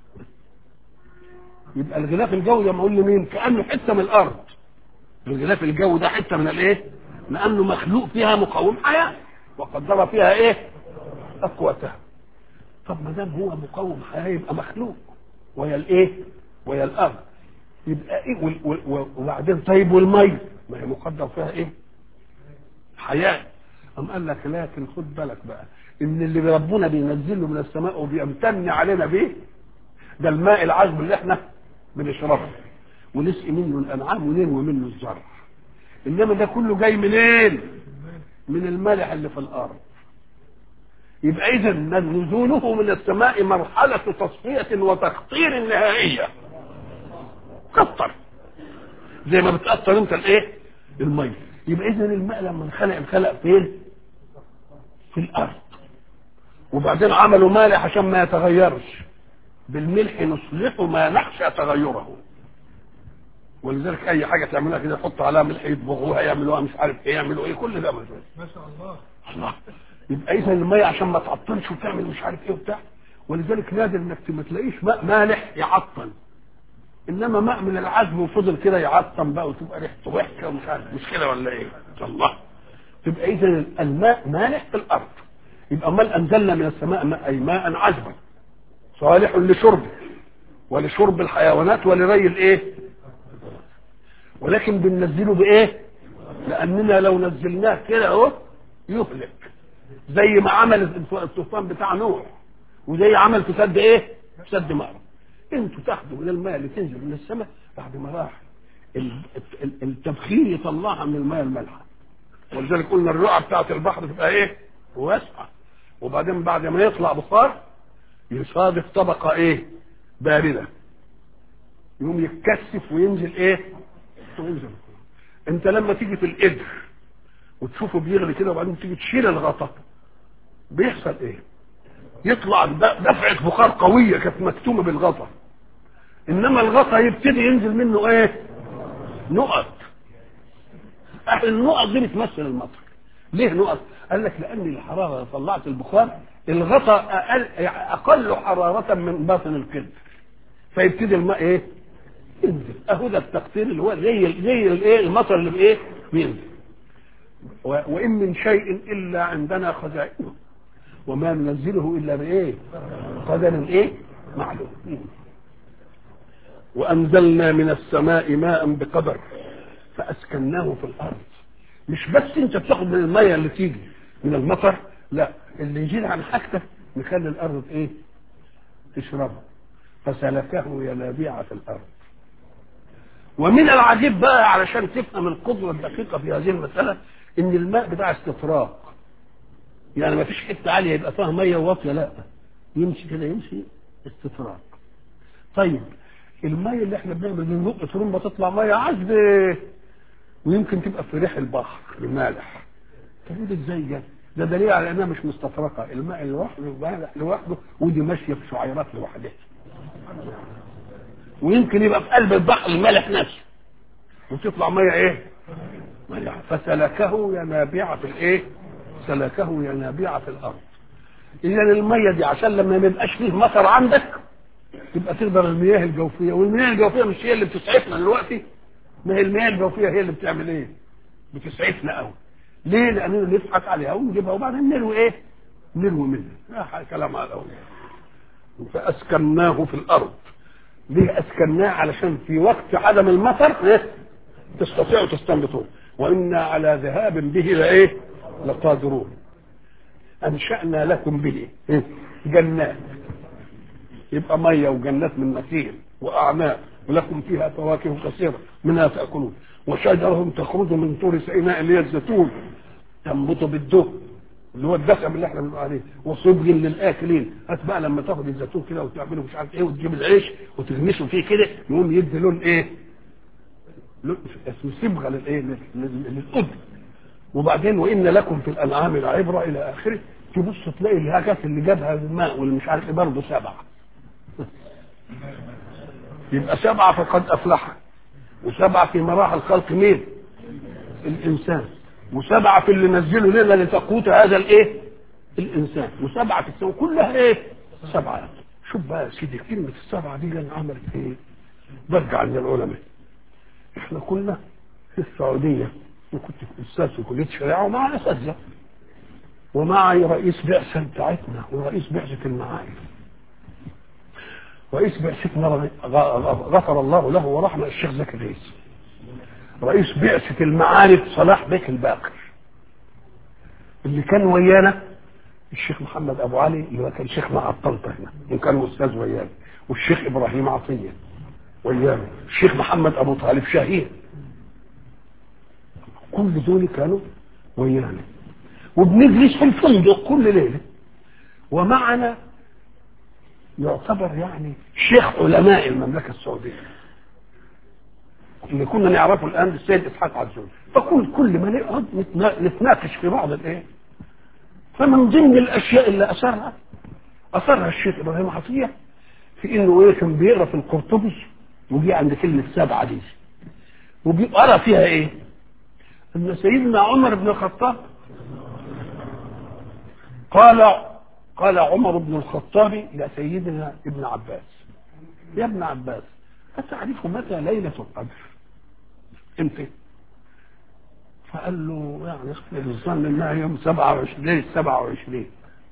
يبقى الغلاف الجوي ده معقول لمين؟ كانه حته من الارض الغلاف الجوي ده حته من الايه؟ لانه مخلوق فيها مقوم حياه وقدر فيها ايه؟ اقواتها طب ما دام هو مقوم حياه يبقى مخلوق وهي الايه وهي الارض يبقى ايه وال- وال- وبعدين طيب والمي ما هي مقدر فيها ايه حياه أم قال لك لكن خد بالك بقى ان اللي ربنا بينزله من السماء وبيمتن علينا بيه ده الماء العذب اللي احنا بنشربه ونسقي منه الانعام ونروي منه الزرع انما ده كله جاي منين من الملح اللي في الارض يبقى اذا نزوله من السماء مرحله تصفيه وتقطير نهائيه قطر زي ما بتقطر انت الايه الميه يبقى اذا الماء لما انخلق انخلق فين في الارض وبعدين عملوا مالح عشان ما يتغيرش بالملح نصلحه ما نخشى تغيره ولذلك اي حاجه تعملها كده يحط عليها ملح يطبخوها يعملوها مش عارف ايه يعملوا ايه كل ده مجهول ما شاء الله الله يبقى اذا الميه عشان ما تعطلش وتعمل مش عارف ايه وبتاع ولذلك نادر انك ما تلاقيش ماء مالح يعطل انما ماء من العذب وفضل كده يعطن بقى وتبقى ريحته وحشه ومش عارف مش كده ولا ايه الله تبقى اذا الماء مالح في الارض يبقى امال انزلنا من السماء ماء اي ماء عذبا صالح لشربه ولشرب الحيوانات ولري الايه ولكن بننزله بايه لاننا لو نزلناه كده اهو يهلك زي ما عمل الطوفان بتاع نوح وزي عمل في سد ايه سد مأرب انتوا تاخدوا من الماء اللي تنزل من السماء بعد ما راح ال- ال- التبخير يطلعها من الماء المالحه ولذلك قلنا الرقعه بتاعت البحر تبقى ايه واسعه وبعدين بعد ما يطلع بخار يصادف طبقه ايه بارده يقوم يتكثف وينزل ايه وينزل انت لما تيجي في القدر وتشوفه بيغلي كده وبعدين تيجي تشيل الغطا بيحصل ايه يطلع د- دفعة بخار قوية كانت مكتومة بالغطا انما الغطا يبتدي ينزل منه ايه نقط أهل النقط دي بتمثل المطر ليه نقط؟ قال لك لأن الحرارة اللي طلعت البخار الغطاء أقل أقل حرارة من باطن القلب فيبتدي الماء إيه؟ ينزل أهو ده التقطير اللي هو زي زي الإيه المطر اللي بإيه؟ بينزل و- وإن من شيء إلا عندنا خزائنه وما ننزله إلا بإيه؟ قدر إيه؟ معلوم وأنزلنا من السماء ماء بقدر فأسكناه في الأرض مش بس أنت بتاخد من المية اللي تيجي من المطر لا اللي يجي عن حاجتك نخلي الأرض إيه؟ تشربه فسلكه ينابيع في الأرض ومن العجيب بقى علشان تفهم القدرة الدقيقة في هذه المسألة إن الماء بتاع استفراغ يعني ما فيش حتة عالية يبقى فيها مية واطية لا يمشي كده يمشي استفراغ طيب المية اللي احنا بنعمل بنزق ترمبة تطلع مية عذبة ويمكن تبقى في ريح البحر المالح طب ده ازاي جه؟ ده دليل على انها مش مستفرقة الماء لوحده مالح لوحده ودي ماشية في شعيرات لوحدها ويمكن يبقى في قلب البحر المالح نفسه وتطلع مية ايه؟ مالحة فسلكه ينابيع في الايه؟ سلكه ينابيع في الارض اذا المية دي عشان لما ما يبقاش فيه مطر عندك تبقى تقدر المياه الجوفيه والمياه الجوفيه مش هي اللي بتسعفنا دلوقتي ما هي المياه الجوفيه هي اللي بتعمل ايه؟ بتسعفنا قوي ليه؟ لاننا نضحك عليها ونجيبها وبعدين نروي ايه؟ نروي منها لا كلام على الاول فاسكناه في الارض ليه اسكناه علشان في وقت عدم المطر ايه؟ تستطيعوا تستنبطون وانا على ذهاب به لايه؟ لقادرون انشانا لكم به إيه؟ جنات يبقى ميه وجنات من نخيل واعناب ولكم فيها فواكه كثيره منها تاكلون وشجره تخرج من طور سيناء اللي هي الزيتون تنبت بالدهن اللي هو الدسم اللي احنا بنقول عليه وصبغ للاكلين هات بقى لما تاخد الزيتون كده وتعمله مش عارف ايه وتجيب العيش وتغمسه فيه كده يقوم يدي لون ايه؟ لون اسمه صبغه للايه؟ لل- لل- للقدر وبعدين وان لكم في الانعام العبره الى اخره تبص تلاقي الهجس اللي جابها الماء واللي مش عارف ايه برضه سبعه يبقى سبعه فقد افلح وسبعه في مراحل خلق مين؟ الانسان وسبعه في اللي نزله لنا لتقوت هذا الايه؟ الانسان وسبعه في السماء كلها ايه؟ سبعه شوف بقى يا سيدي كلمه السبعه دي لان عملت ايه؟ ضجه عند العلماء احنا كنا في السعوديه وكنت في استاذ في كليه الشريعه ومع اساتذه ومعي رئيس بعثه بتاعتنا ورئيس بعثه المعارف رئيس بعثتنا غ- غفر الله له ورحمه الشيخ زكي رئيس رئيس بعثه المعارف صلاح بك الباقر اللي كان ويانا الشيخ محمد ابو علي اللي هو كان شيخ مع الطنطا هنا وكان استاذ ويانا والشيخ ابراهيم عطيه ويانا الشيخ محمد ابو طالب شهيد كل دول كانوا ويانا وبنجلس في الفندق كل ليله ومعنا يعتبر يعني شيخ علماء المملكه السعوديه اللي كنا نعرفه الان السيد اسحاق عزوز فكل كل ما نقعد نتنا- نتناقش في بعض الايه فمن ضمن الاشياء اللي اثرها اثرها الشيخ ابراهيم عطيه في انه ايه كان بيقرا في القرطبي وجي عند كلمه سبعه دي وبيقرا فيها ايه؟ ان سيدنا عمر بن الخطاب قال قال عمر بن الخطاب لسيدنا ابن عباس يا ابن عباس أتعرف متى ليلة القدر؟ امتى؟ فقال له يعني اختلف الظن انها يوم 27 ليله 27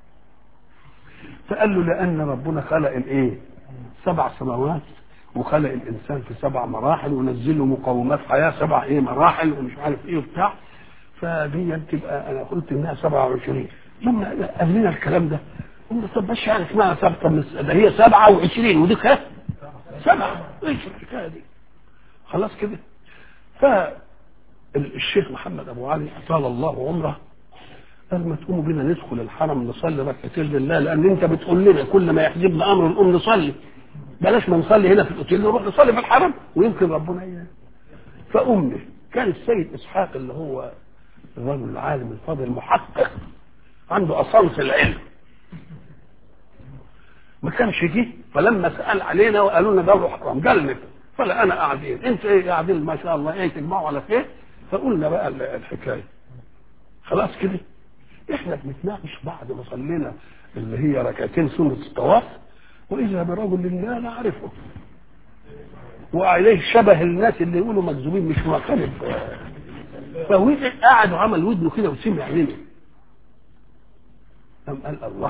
فقال له لان ربنا خلق الايه؟ سبع سماوات وخلق الانسان في سبع مراحل ونزل له مقومات حياه سبع ايه مراحل ومش عارف ايه وبتاع فدي تبقى انا قلت انها 27 لما قال لنا الكلام ده قلنا طب مش يعني اسمها سبقه من ده هي 27 ودي كام؟ سبعه ايش الحكايه دي؟ خلاص كده فالشيخ محمد ابو علي اطال الله عمره قال ما تقوموا بينا ندخل الحرم نصلي ركعتين لله لان انت بتقول لنا كل ما يحجبنا امر نقوم نصلي بلاش ما نصلي هنا في الاوتيل نروح نصلي في الحرم ويمكن ربنا ايه فامي كان السيد اسحاق اللي هو الرجل العالم الفاضل المحقق عنده اصالة العلم ما كانش جه فلما سال علينا وقالوا لنا ده حرام قال لنا فلا انا قاعدين انت ايه قاعدين ما شاء الله ايه تجمعوا على خير فقلنا بقى ال- الحكايه خلاص كده احنا بنتناقش بعد ما صلينا اللي هي ركعتين سنه الطواف واذا برجل لا نعرفه وعليه شبه الناس اللي يقولوا مكذوبين مش معترف فوقع قعد وعمل ودنه كده وسمع منه قام قال الله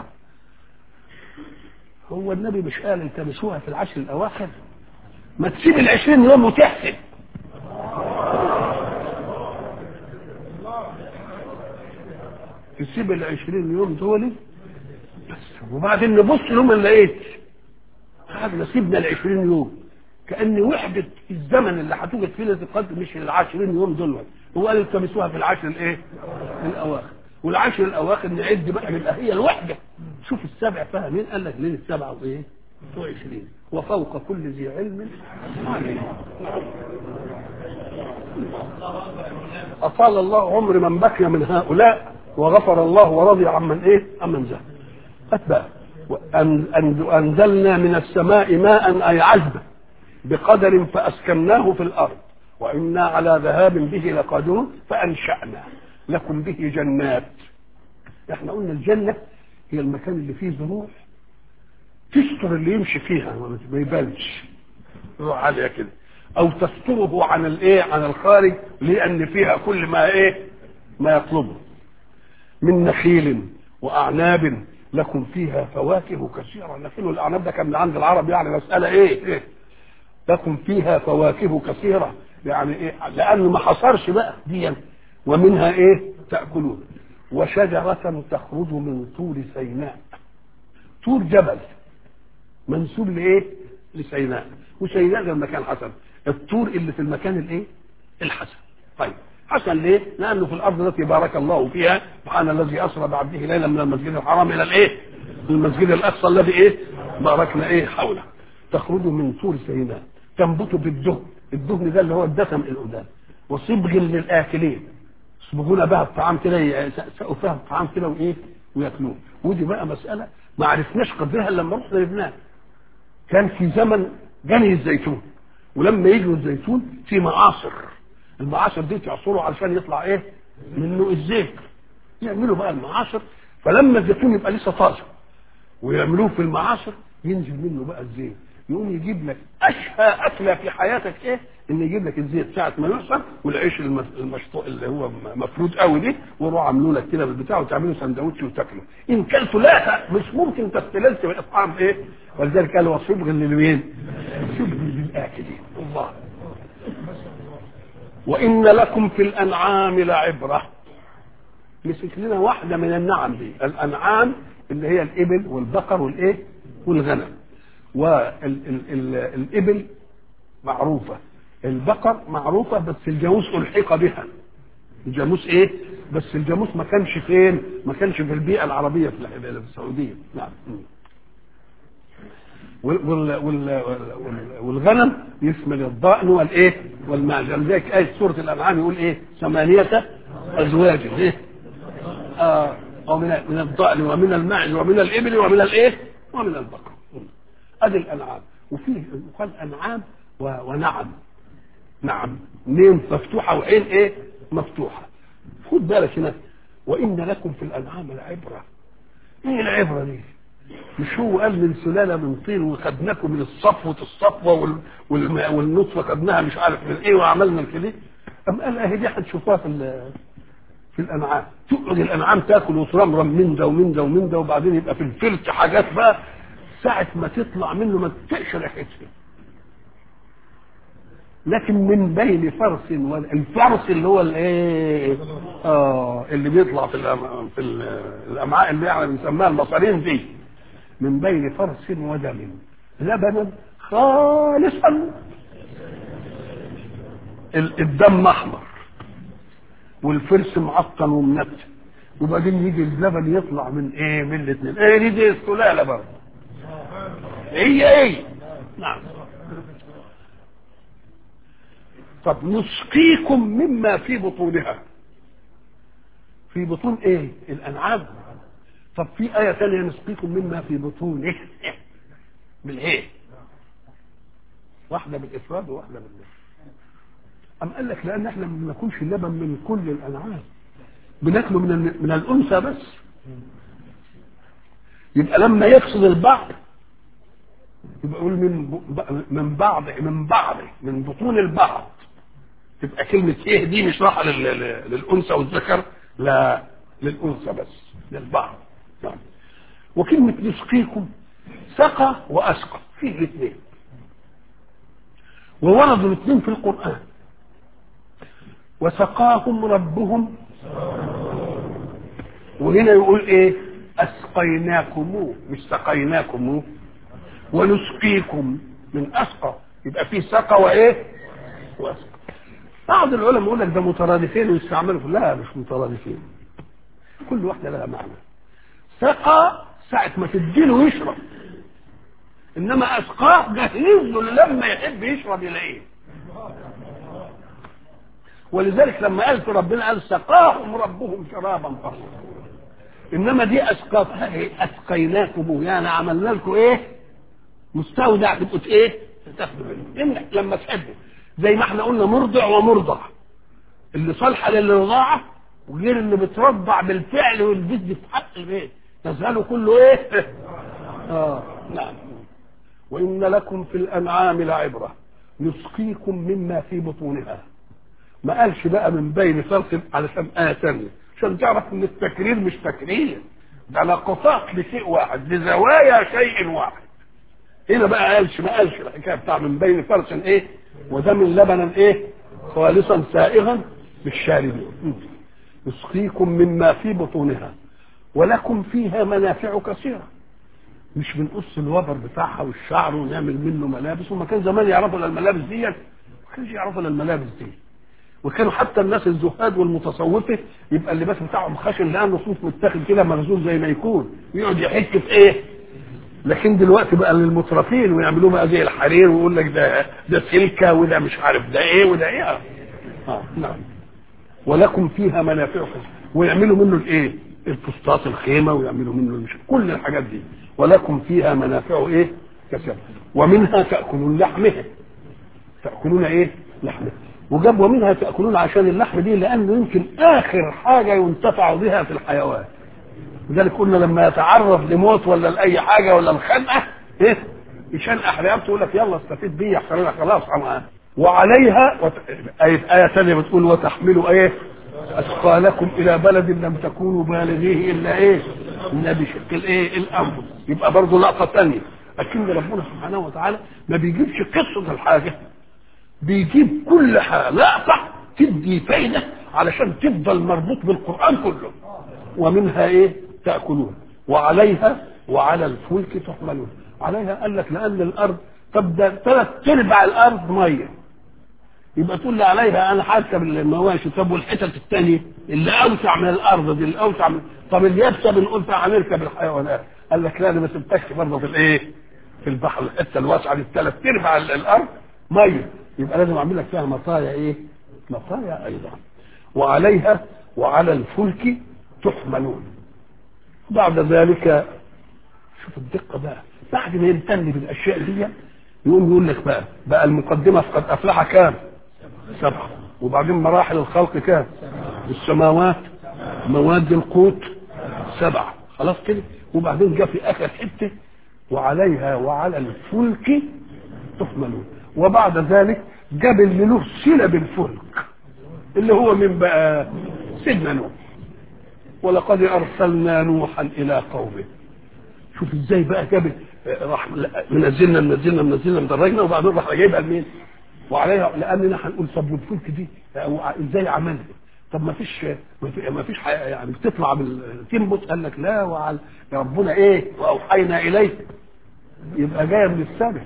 هو النبي مش قال التمسوها في العشر الاواخر ما تسيب العشرين يوم وتحسب تسيب العشرين يوم دول بس وبعدين نبص لهم اللي لقيت قعدنا سيبنا العشرين يوم كأن وحدة الزمن اللي هتوجد فيه ليلة القدر مش العشرين يوم دول هو قال التمسوها في العشر الايه؟ الأواخر والعشر الأواخر نعد بقى يبقى هي الوحدة شوف السبع فيها مين قال لك ليلة سبعة وإيه؟ وعشرين وفوق كل ذي علم عليم أطال الله عمر من بكي من هؤلاء وغفر الله ورضي عمن إيه؟ عمن زهد أتبع وأن- أن- أنزلنا من السماء ماء أي عذبا بقدر فأسكناه في الأرض وإنا على ذهاب به لقادرون فأنشأنا لكم به جنات احنا قلنا الجنة هي المكان اللي فيه زروع تستر اللي يمشي فيها ما يبانش روح عالية كده او تستره عن الايه عن الخارج لان فيها كل ما ايه ما يطلبه من نخيل واعناب لكم فيها فواكه كثيره النخيل والاعناب ده كان من عند العرب يعني مساله ايه, إيه؟ لكم فيها فواكه كثيره يعني ايه لانه ما حصرش بقى دي ومنها ايه تاكلون وشجره تخرج من طور سيناء طور جبل منسوب لايه لسيناء وسيناء ده المكان حسن الطور اللي في المكان الايه الحسن طيب حسن ليه لانه في الارض التي بارك الله فيها سبحان الذي اسرى بعبده ليلا من المسجد الحرام الى الايه المسجد الاقصى الذي ايه باركنا ايه حوله تخرج من طور سيناء تنبت بالدهن الدهن ده اللي هو الدسم القدام وصبغ للاكلين يصبغون بها الطعام كده يسقوا فيها الطعام كده وايه وياكلوه ودي بقى مساله ما عرفناش قدرها الا لما رحنا لبنان كان في زمن جني الزيتون ولما يجوا الزيتون في معاصر المعاصر دي تعصروا علشان يطلع ايه منه الزيت يعملوا بقى المعاصر فلما الزيتون يبقى لسه طازه ويعملوه في المعاصر ينزل منه بقى الزيت يقوم يجيب لك اشهى اكله في حياتك ايه ان يجيب لك الزيت ساعه ما يحصل والعيش المس- المشطوق اللي هو مفروض قوي دي ويروح عاملوا لك كده بالبتاع وتعملوا سندوتش وتاكله ان كلته لا مش ممكن تستلذ بالاطعام ايه ولذلك قال وصبغ للمين صبغ للاكلين الله وان لكم في الانعام لعبره مسك لنا واحده من النعم دي الانعام اللي هي الابل والبقر والايه والغنم والابل معروفه البقر معروفه بس الجاموس الحق بها الجاموس ايه بس الجاموس ما كانش فين ما كانش في البيئه العربيه في الح- في السعوديه نعم وال وال وال وال والغنم يشمل الضأن والايه والمعز لذلك آية سورة الأنعام يقول ايه ثمانية أزواج ايه آه ومن من الضأن ومن المعز ومن الإبل ومن الايه ومن البقر ادي الأنعام وفيه يقال أنعام و- ونعم نعم ميم مفتوحة وعين ايه مفتوحة خد بالك هنا وإن لكم في الأنعام لعبرة ايه العبرة دي مش هو قال من سلاله من طين وخدناكم من الصفوه الصفوه وال... والم... والنطفه خدناها مش عارف من ايه وعملنا كده أم قال اهي دي هتشوفوها في ال... في الانعام تقعد الانعام تاكل وترمرم من ده ومن ده ومن ده وبعدين يبقى في الفلت حاجات بقى ساعة ما تطلع منه ما تطقش ريحتها لكن من بين فرس وال- الفرس اللي هو الايه اه اللي بيطلع في الأم... في ال- الامعاء اللي يعني بنسميها المصارين دي من بين فرس ودم لبنا خالصا ال- الدم احمر والفرس معطن ومنتن وبعدين يجي اللبن يطلع من ايه من الاثنين ايه دي دي السلاله برضه هي ايه نعم طب نسقيكم مما في بطونها في بطون ايه الانعام طب في آية ثانية نسقيكم مما في بطونه بالإيه؟ واحدة بالإفراد وواحدة بالله أم قال لك لأن احنا ما بناكلش اللبن من كل الأنعام بناكله من ال- من الأنثى بس يبقى لما يقصد البعض يبقى يقول من ب- من بعض من بعض من بطون البعض تبقى كلمة ايه دي مش راحة لل- لل- للأنثى والذكر لا للأنثى بس للبعض نعم. وكلمة يسقيكم سقى وأسقى فيه الاثنين ووردوا الاثنين في القرآن وسقاهم ربهم وهنا يقول ايه اسقيناكم مش سقيناكم ونسقيكم من اسقى يبقى في سقى وايه واسقى بعض العلماء يقول لك ده مترادفين ويستعملوا في لا مش مترادفين كل واحده لها معنى سقى ساعة ما تديله يشرب انما اسقاه جهزه لما يحب يشرب يلاقيه ولذلك لما قال في ربنا قال سقاهم ربهم شرابا طهورا انما دي اسقاها ايه اسقيناكم يعني عملنا لكم ايه مستودع تبقوا ايه تاخدوا منه إن لما تحبوا زي ما احنا قلنا مرضع ومرضع اللي صالحه للرضاعه وغير اللي بترضع بالفعل والجد في حق البيت تساله كله ايه اه نعم وان لكم في الانعام لعبره نسقيكم مما في بطونها ما قالش بقى من بين فرق علشان آية ثانية عشان تعرف ان التكرير مش تكرير ده لقطات لشيء واحد لزوايا شيء واحد هنا بقى قالش ما قالش الحكايه بتاع من بين فرس ايه وده من لبنا ايه خالصا سائغا للشاربين يسقيكم مما في بطونها ولكم فيها منافع كثيره مش بنقص الوبر بتاعها والشعر ونعمل منه ملابس وما كان زمان يعرفوا الملابس دي ما كانش يعرفوا الملابس دي وكانوا حتى الناس الزهاد والمتصوفه يبقى اللباس بتاعهم خشن لانه صوف متاخد كده مغزول زي ما يكون يقعد يحك في ايه لكن دلوقتي بقى للمترفين ويعملوه بقى زي الحرير ويقول لك ده ده سلكه وده مش عارف ده ايه وده ايه اه نعم ولكم فيها منافع كثيرة. ويعملوا منه الايه الفسطاط الخيمه ويعملوا منه مش كل الحاجات دي ولكم فيها منافع ايه كثيره ومنها تاكلون لحمها تاكلون ايه لحمها وجاب ومنها تاكلون عشان اللحم دي لانه يمكن اخر حاجه ينتفع بها في الحيوان لذلك قلنا لما يتعرض لموت ولا لاي حاجه ولا لخنقه ايه يشنقح رقبته يقول لك يلا استفيد بيه يحصل لك خلاص أنا. وعليها وت... آية آية ثانية بتقول وتحملوا ايه أثقالكم إلى بلد لم تكونوا بالغيه إلا إيه؟ إلا بشق الإيه؟ الأنفس يبقى برضه لقطة ثانية لكن ربنا سبحانه وتعالى ما بيجيبش قصة الحاجة بيجيب كل حاجة لقطة تدي فايدة علشان تفضل مربوط بالقرآن كله ومنها إيه؟ تأكلون وعليها وعلى الفلك تحملون عليها قال لك لأن الأرض طب ده ثلاث أرباع الأرض مية يبقى تقول لي عليها انا حاسه بالمواشي طب والحتت الثانيه اللي اوسع من الارض دي اللي اوسع من طب اليابسه بنقول فيها هنركب الحيوانات قال لك لا انا ما سبتكش برضه في الايه؟ في البحر الحته الواسعه دي الثلاث ارباع الارض ميه يبقى لازم اعمل لك فيها مطايا ايه؟ مطايا ايضا وعليها وعلى الفلك تحملون بعد ذلك شوف الدقه بقى بعد ما يمتن بالاشياء دي يقوم يقول لك بقى بقى المقدمه قد افلح كام؟ سبعه وبعدين مراحل الخلق كام؟ السماوات مواد القوت سبعه خلاص كده وبعدين جاء في اخر حته وعليها وعلى الفلك تحملون وبعد ذلك جاب اللي له صله بالفلك اللي هو من بقى سيدنا نوح ولقد ارسلنا نوحا الى قومه شوف ازاي بقى جاب راح منزلنا منزلنا منزلنا مدرجنا وبعدين راح جايبها لمين؟ وعليها لاننا هنقول طب والفلك دي ازاي عملها؟ طب ما فيش ما فيش يعني بتطلع بال... تنبت قال لك لا وعلى ربنا ايه؟ واوحينا اليك يبقى جايه من السماء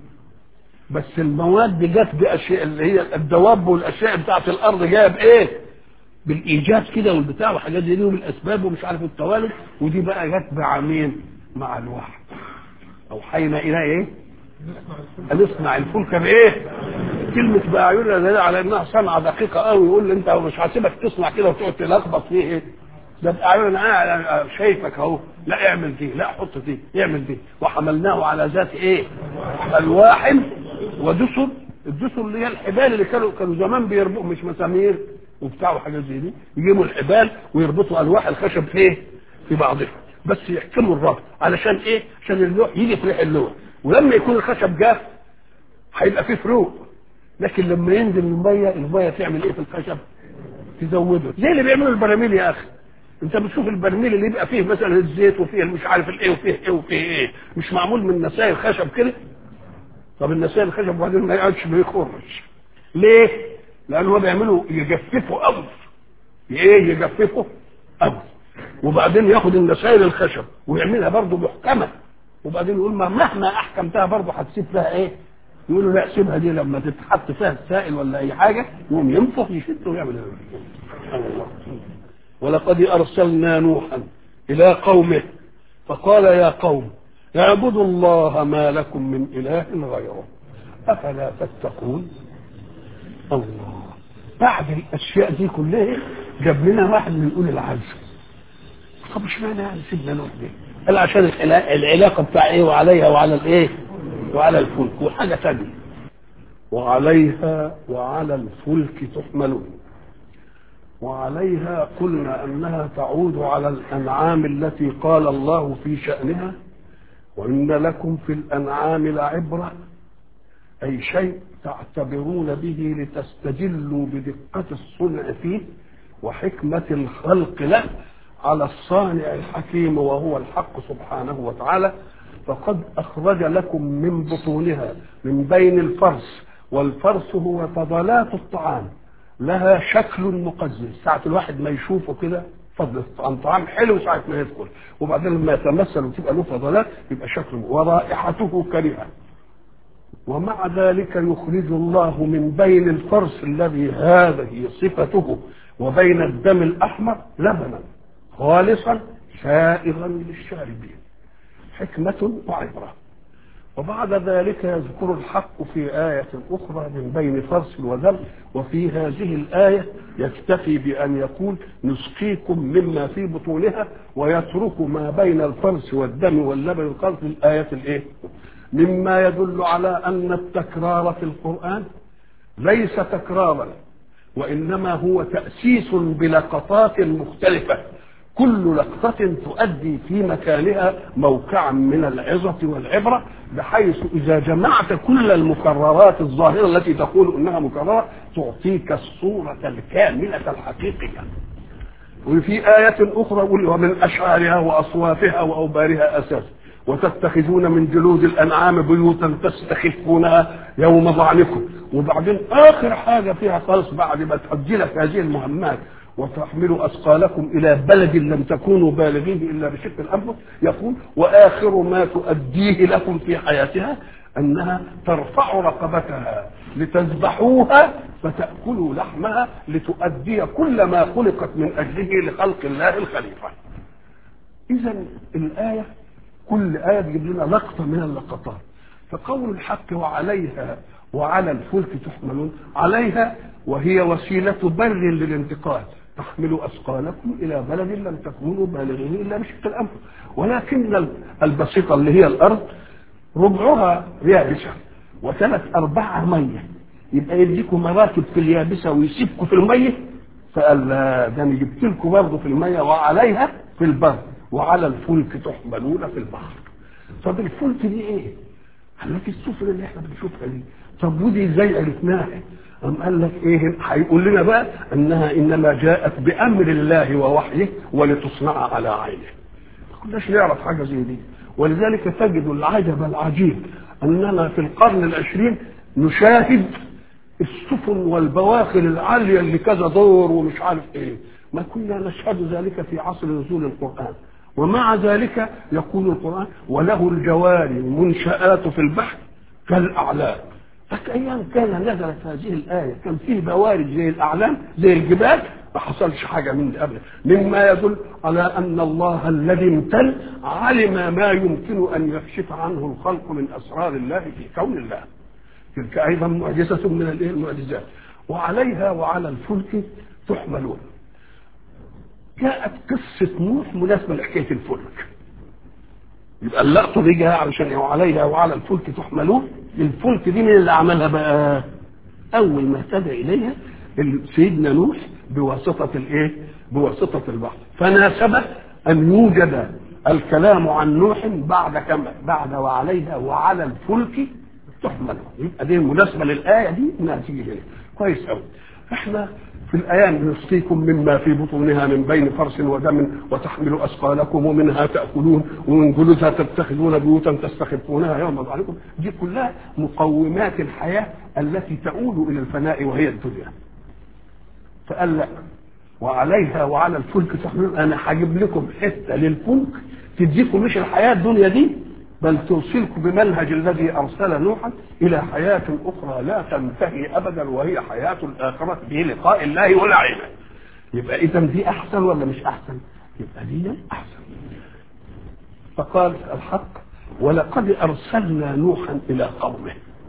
بس المواد دي جت باشياء اللي هي الدواب والاشياء بتاعت الارض جايه بايه؟ بالايجاد كده والبتاع وحاجات دي ليهم الاسباب ومش عارف التوالد ودي بقى جت مع مين؟ مع الوحي اوحينا الى ايه؟ ان اصنع الفلك بايه؟ كلمة بأعيننا دليل على انها صنعة دقيقة قوي يقول لي انت مش هسيبك تصنع كده وتقعد تلخبط فيه ايه؟ ده بأعيننا انا شايفك اهو لا اعمل دي لا حط دي اعمل دي وحملناه على ذات ايه؟ الواح ودسر الدسر اللي هي الحبال اللي كانوا كانوا زمان بيربطوا مش مسامير وبتاع وحاجات زي دي يجيبوا الحبال ويربطوا الواح الخشب في ايه؟ في بعضها بس يحكموا الربط علشان ايه؟ عشان اللوح يجي في ريح اللوح ولما يكون الخشب جاف هيبقى فيه فروق لكن لما ينزل الميه الميه تعمل ايه في الخشب؟ تزوده زي اللي بيعملوا البراميل يا اخي انت بتشوف البرميل اللي يبقى فيه مثلا الزيت وفيه مش عارف الايه وفيه ايه وفيه ايه مش معمول من نسائل خشب كده طب النسائل الخشب وبعدين ما يقعدش ما يخرج ليه؟ لان هو بيعملوا يجففوا قوي ايه يجففوا قوي وبعدين ياخد النسائل الخشب ويعملها برضه محكمه وبعدين يقول ما مهما احكمتها برضه هتسيب فيها ايه؟ يقولوا لا سيبها دي لما تتحط فيها السائل ولا اي حاجه يقوم ينفخ يشد ويعمل الله ولقد ارسلنا نوحا الى قومه فقال يا قوم اعبدوا الله ما لكم من اله غيره افلا تتقون الله بعد الاشياء دي كلها جاب لنا واحد من اولي العزم طب اشمعنى يعني سيدنا نوح دي؟ قال عشان العلاقه بتاع ايه وعليها وعلى الايه؟ وعلى الفلك وحاجه ثانيه وعليها وعلى الفلك تحملون وعليها قلنا انها تعود على الانعام التي قال الله في شانها وان لكم في الانعام لعبره اي شيء تعتبرون به لتستجلوا بدقه الصنع فيه وحكمه الخلق له على الصانع الحكيم وهو الحق سبحانه وتعالى فقد اخرج لكم من بطونها من بين الفرس والفرس هو فضلات الطعام لها شكل مقزز ساعة الواحد ما يشوفه كده فضل عن طعام حلو ساعة ما يدخل وبعدين لما يتمثل وتبقى له فضلات يبقى شكله ورائحته كريهة ومع ذلك يخرج الله من بين الفرس الذي هذه صفته وبين الدم الأحمر لبنا خالصا سائغا للشاربين حكمة وعبرة وبعد ذلك يذكر الحق في آية أخرى من بين فرس ودم وفي هذه الآية يكتفي بأن يقول نسقيكم مما في بطونها ويترك ما بين الفرس والدم واللبن القلب في الآية الإيه؟ مما يدل على أن التكرار في القرآن ليس تكرارا وإنما هو تأسيس بلقطات مختلفة كل لقطة تؤدي في مكانها موقعا من العظة والعبرة بحيث إذا جمعت كل المكررات الظاهرة التي تقول إنها مكررة تعطيك الصورة الكاملة الحقيقية وفي آية أخرى يقول ومن أشعارها وأصوافها وأوبارها أساس وتتخذون من جلود الأنعام بيوتا تستخفونها يوم ظعنكم وبعدين آخر حاجة فيها خالص بعد ما تأجلت هذه المهمات وتحملوا أثقالكم إلى بلد لم تكونوا بالغيه إلا بشق الأنفس يقول وآخر ما تؤديه لكم في حياتها أنها ترفع رقبتها لتذبحوها فتأكلوا لحمها لتؤدي كل ما خلقت من أجله لخلق الله الخليفة إذا الآية كل آية تجيب لنا لقطة من اللقطات فقول الحق وعليها وعلى الفلك تحملون عليها وهي وسيلة بر للانتقال تحملوا أثقالكم إلى بلد لم تكونوا بالغين إلا بشق الأنفس ولكن البسيطة اللي هي الأرض ربعها يابسة وثلاث أرباعها مية يبقى يديكم مراكب في اليابسة ويسيبكم في المية فقال لا ده أنا جبت لكم برضه في المية وعليها في البر وعلى الفلك تحملون في البحر طب الفلك دي ايه؟ قال لك السفن اللي احنا بنشوفها دي طب ودي ازاي عرفناها؟ قام قال لك ايه هيقول لنا بقى انها انما جاءت بامر الله ووحيه ولتصنع على عينه ما كناش نعرف حاجه زي دي ولذلك تجد العجب العجيب اننا في القرن العشرين نشاهد السفن والبواخر العاليه اللي كذا دور ومش عارف ايه ما كنا نشهد ذلك في عصر نزول القران ومع ذلك يقول القران وله الجوار المنشآت في البحر كالاعلام فكأيام كان نزلت هذه الآية كان فيه بوارج زي الأعلام زي الجبال ما حصلش حاجة من ده أبدا مما يدل على أن الله الذي امتن علم ما يمكن أن يكشف عنه الخلق من أسرار الله في كون الله تلك أيضا معجزة من الإيه المعجزات وعليها وعلى الفلك تحملون جاءت قصة نوح مناسبة لحكاية الفلك يبقى اللقطة دي جاء علشان وعليها وعلى الفلك تحملون الفلك دي مين اللي عملها بقى اول ما اهتدى اليها سيدنا نوح بواسطه الايه بواسطه البحر فناسب ان يوجد الكلام عن نوح بعد كم بعد وعليها وعلى الفلك تحمل يبقى دي المناسبه للايه دي انها تيجي هنا كويس قوي احنا في الايام نسقيكم مما في بطونها من بين فرس ودم وتحمل اثقالكم ومنها تاكلون ومن جلودها تتخذون بيوتا تستخفونها يوم ظهركم دي كلها مقومات الحياه التي تؤول الى الفناء وهي الدنيا فقال لا وعليها وعلى الفلك تحملون انا هجيب لكم حته للفلك تديكم مش الحياه الدنيا دي بل توصلكم بمنهج الذي ارسل نوحا الى حياه اخرى لا تنتهي ابدا وهي حياه الاخره بلقاء الله ونعيمه. يبقى اذا دي احسن ولا مش احسن؟ يبقى دي احسن. فقال الحق ولقد ارسلنا نوحا الى قومه.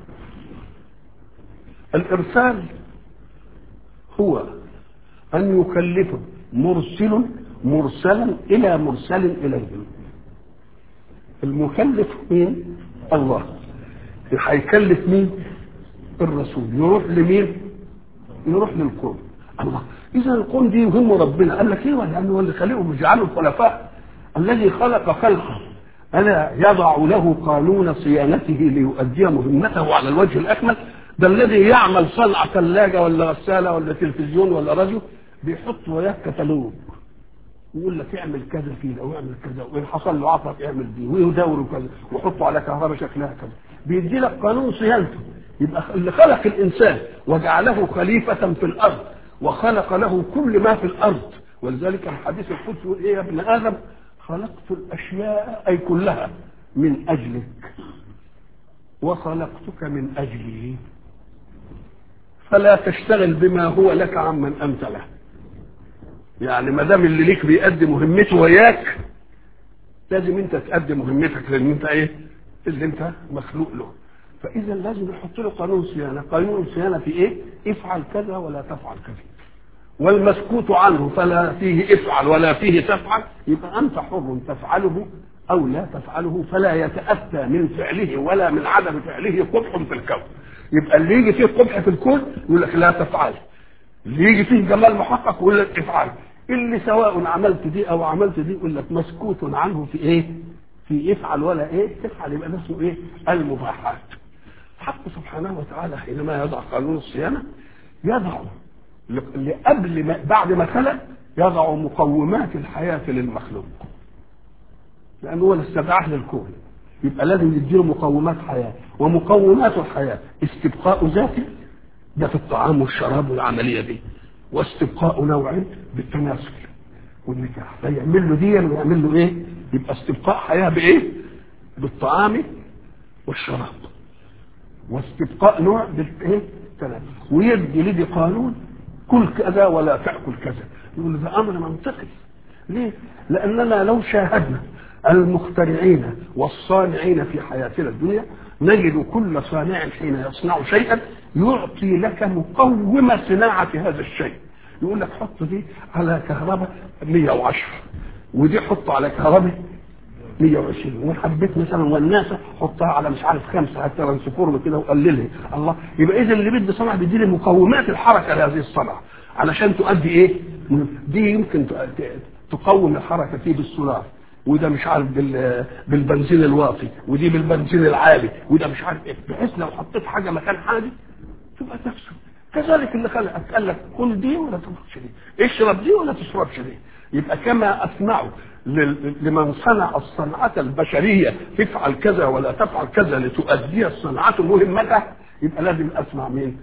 الارسال هو ان يكلف مرسل مرسلا الى مرسل اليهم. المكلف مين؟ الله هيكلف مين؟ الرسول يروح لمين؟ يروح للقوم الله اذا القوم دي يهم ربنا قال لك ايه لانه هو اللي خلقهم يجعلهم خلفاء الذي خلق خلقه الا يضع له قانون صيانته ليؤدي مهمته على الوجه الاكمل ده الذي يعمل صنعه ثلاجه ولا غساله ولا تلفزيون ولا راديو بيحط وياه كتالوج يقول لك اعمل كذا كده واعمل كذا وان حصل له عطر اعمل دي ويدور كذا وحطه على كهرباء شكلها كذا بيدي لك قانون صيانته يبقى اللي خلق الانسان وجعله خليفه في الارض وخلق له كل ما في الارض ولذلك الحديث القدسي يقول ايه يا ابن ادم خلقت الاشياء اي كلها من اجلك وخلقتك من اجلي فلا تشتغل بما هو لك عمن انت له يعني ما دام اللي ليك بيأدي مهمته وياك لازم انت تأدي مهمتك لان انت ايه اللي انت مخلوق له فاذا لازم يحط له قانون صيانه قانون صيانه في ايه افعل كذا ولا تفعل كذا والمسكوت عنه فلا فيه افعل ولا فيه تفعل يبقى انت حر تفعله او لا تفعله فلا يتاتى من فعله ولا من عدم فعله قبح في الكون يبقى اللي يجي فيه قبح في الكون يقول لك لا تفعل اللي يجي فيه جمال محقق يقول لك افعل اللي سواء عملت دي او عملت دي يقول لك مسكوت عنه في ايه في افعل ولا ايه تفعل يبقى ده اسمه ايه المباحات حق سبحانه وتعالى حينما يضع قانون الصيانه يضع قبل ما بعد ما خلق يضع مقومات الحياه للمخلوق لانه هو اللي استدعاه للكون يبقى لازم يديله مقومات حياه ومقومات الحياه استبقاء ذاته ده في الطعام والشراب والعمليه دي واستبقاء نوع بالتناسل والنكاح فيعمل له دي ويعمل له ايه؟ يبقى استبقاء حياه بايه؟ بالطعام والشراب واستبقاء نوع بالايه؟ التناسل ويدي لدي قانون كل كذا ولا تاكل كذا يقول ده امر منطقي ليه؟ لاننا لو شاهدنا المخترعين والصانعين في حياتنا الدنيا نجد كل صانع حين يصنع شيئا يعطي لك مقوم صناعة هذا الشيء يقول لك حط دي على كهرباء 110 ودي حط على كهرباء 120 وحبيت مثلا والناسة حطها على مش عارف خمسة حتى ترانسفورم كده وقللها الله يبقى اذا اللي بيدي صنعة بيدي لي مقومات الحركة لهذه الصنعة علشان تؤدي ايه؟ دي يمكن تقوم الحركة فيه بالسولار وده مش عارف بالبنزين الواطي ودي بالبنزين العالي وده مش عارف ايه بحيث لو حطيت حاجه مكان حاجه تبقى تفسد كذلك اللي خلق قال لك كل دي ولا تاكلش دي اشرب دي ولا تشربش دي يبقى كما اسمعوا لمن صنع الصنعة البشرية تفعل كذا ولا تفعل كذا لتؤدي الصنعة مهمتها يبقى لازم اسمع مين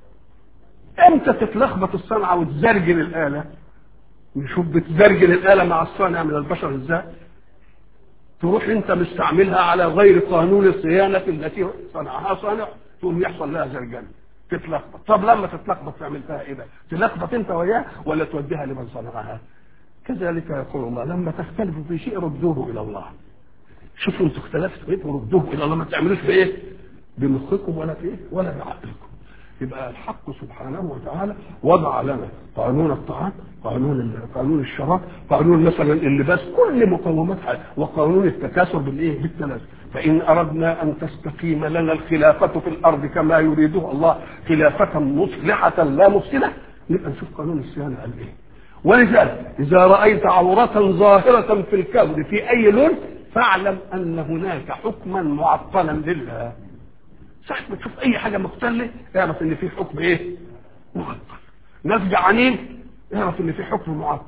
امتى تتلخبط الصنعة وتزرجن الآلة نشوف بتزرجن الآلة مع الصانع من البشر ازاي تروح انت مستعملها على غير قانون الصيانة التي صنعها صانع تقوم يحصل لها زرجنة تتلخبط طب لما تتلخبط تعمل فيها ايه بقى تلخبط انت وياه ولا توديها لمن صنعها كذلك يقول الله لما تختلفوا في شيء ردوه الى الله شوفوا انتوا اختلفتوا ايه وردوه الى الله ما تعملوش بايه بمخكم ولا بايه ولا بعقلكم يبقى الحق سبحانه وتعالى وضع لنا قانون الطعام قانون قانون الشراب قانون مثلا اللباس كل مقومات وقانون التكاثر بالايه بالتناسل فان اردنا ان تستقيم لنا الخلافه في الارض كما يريده الله خلافه مصلحه لا مفسده نبقى نشوف قانون الصيانه قال ايه ولذلك اذا رايت عوره ظاهره في الكون في اي لون فاعلم ان هناك حكما معطلا لله ساعة ما تشوف اي حاجه مختله اعرف ان في حكم ايه معطل ناس جعانين اعرف ان في حكم معطل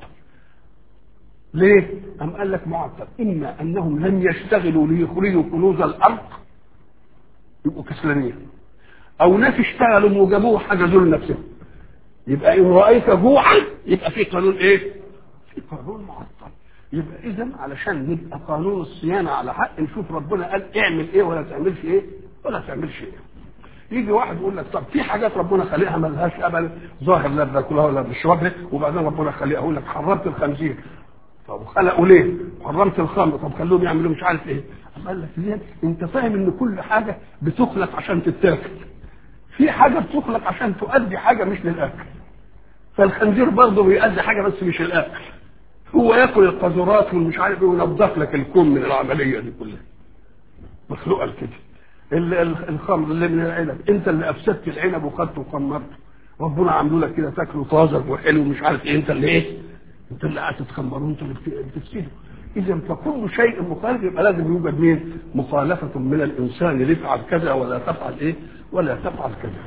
ليه ام قال لك معطل اما انهم لم يشتغلوا ليخرجوا كنوز الارض يبقوا كسلانين او ناس اشتغلوا وجابوه حجزوا لنفسهم يبقى ان رايت جوعا يبقى في قانون ايه في قانون معطل يبقى اذا علشان نبقى قانون الصيانه على حق نشوف ربنا قال اعمل ايه ولا تعملش ايه ولا تعملش ايه يجي واحد يقول لك طب في حاجات ربنا خلقها ملهاش امل ظاهر لا بناكلها ولا بنشربها وبعدين ربنا خلقها يقول لك حرمت الخنزير طب خلقوا ليه؟ حرمت الخمر طب خلوهم يعملوا مش عارف ايه قال لك ليه؟ انت فاهم ان كل حاجه بتخلق عشان تتاكل في حاجه بتخلق عشان تؤدي حاجه مش للاكل فالخنزير برضه بيؤدي حاجه بس مش الاكل هو ياكل القذورات والمش عارف ايه وينظف لك الكون من العمليه دي كلها مخلوقه كده الخمر اللي من العنب انت اللي افسدت العنب وخدته وخمرته ربنا عامله لك كده تاكله طازج وحلو ومش عارف ايه انت اللي ايه انت اللي قاعد تتخمره انت اللي بتفسده اذا فكل شيء مخالف يبقى لازم يوجد مين مخالفه من الانسان ليفعل كذا ولا تفعل ايه ولا تفعل كذا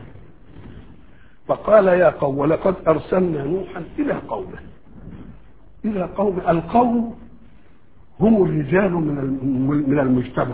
فقال يا قوم ولقد ارسلنا نوحا الى قومه الى قوم القوم هم الرجال من من المجتمع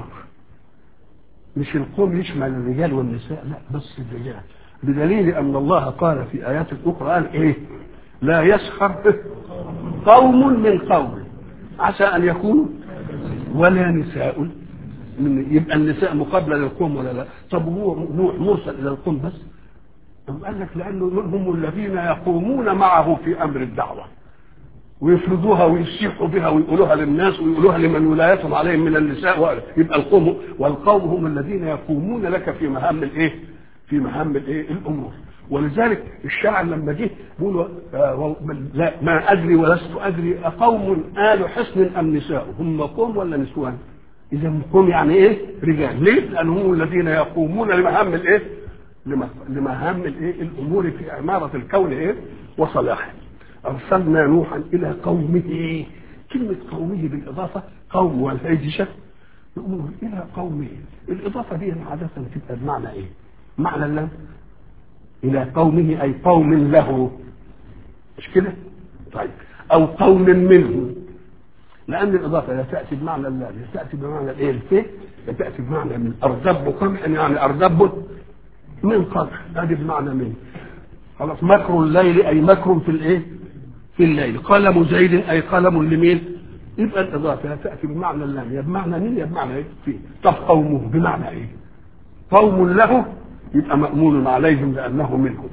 مش القوم يشمل الرجال والنساء لا بس الرجال بدليل ان الله قال في ايات اخرى قال ايه لا يسخر قوم من قوم عسى ان يكونوا ولا نساء من يبقى النساء مقابله للقوم ولا لا طب هو نوح مرسل الى القوم بس طب قال لك لانه هم الذين يقومون معه في امر الدعوه ويفرضوها ويسيحوا بها ويقولوها للناس ويقولوها لمن ولايتهم عليهم من النساء يبقى القوم والقوم هم الذين يقومون لك في مهام الايه؟ في مهام الايه؟ الامور ولذلك الشاعر لما جه بيقول آه لا ما ادري ولست ادري اقوم ال حسن ام نساء هم قوم ولا نسوان؟ اذا قوم يعني ايه؟ رجال ليه؟ لان هم الذين يقومون لمهام الايه؟ لمهام الايه؟ الامور في عماره الكون ايه؟ وصلاحه أرسلنا نوحا إلى قومه كلمة قومه بالإضافة قوم والهيجشة يقول إلى قومه الإضافة دي عادة تبقى بمعنى إيه؟ معنى اللام إلى قومه أي قوم له مش كده؟ طيب أو قوم منه لأن الإضافة لا تأتي بمعنى اللام لا تأتي بمعنى الإيه؟ الفيه لا تأتي بمعنى من أردب قمع يعني أردب من قمع هذه بمعنى من خلاص مكر الليل أي مكر في الإيه؟ في الليل قلم زيد اي قلم لمين يبقى الاضافه تاتي بمعنى اللام يا بمعنى مين يا بمعنى ايه فيه طب قومه بمعنى ايه قوم له يبقى مامون عليهم لانه منهم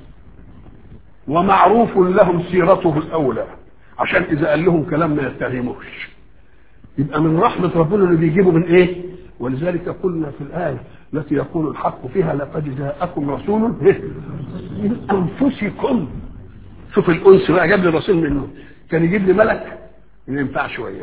ومعروف لهم سيرته الاولى عشان اذا قال لهم كلام ما يتهموش يبقى من رحمه ربنا اللي بيجيبه من ايه ولذلك قلنا في الايه التي يقول الحق فيها لقد جاءكم رسول من انفسكم شوف الانس بقى جاب لي رسول منه كان يجيب لي ملك ما ينفعش وياه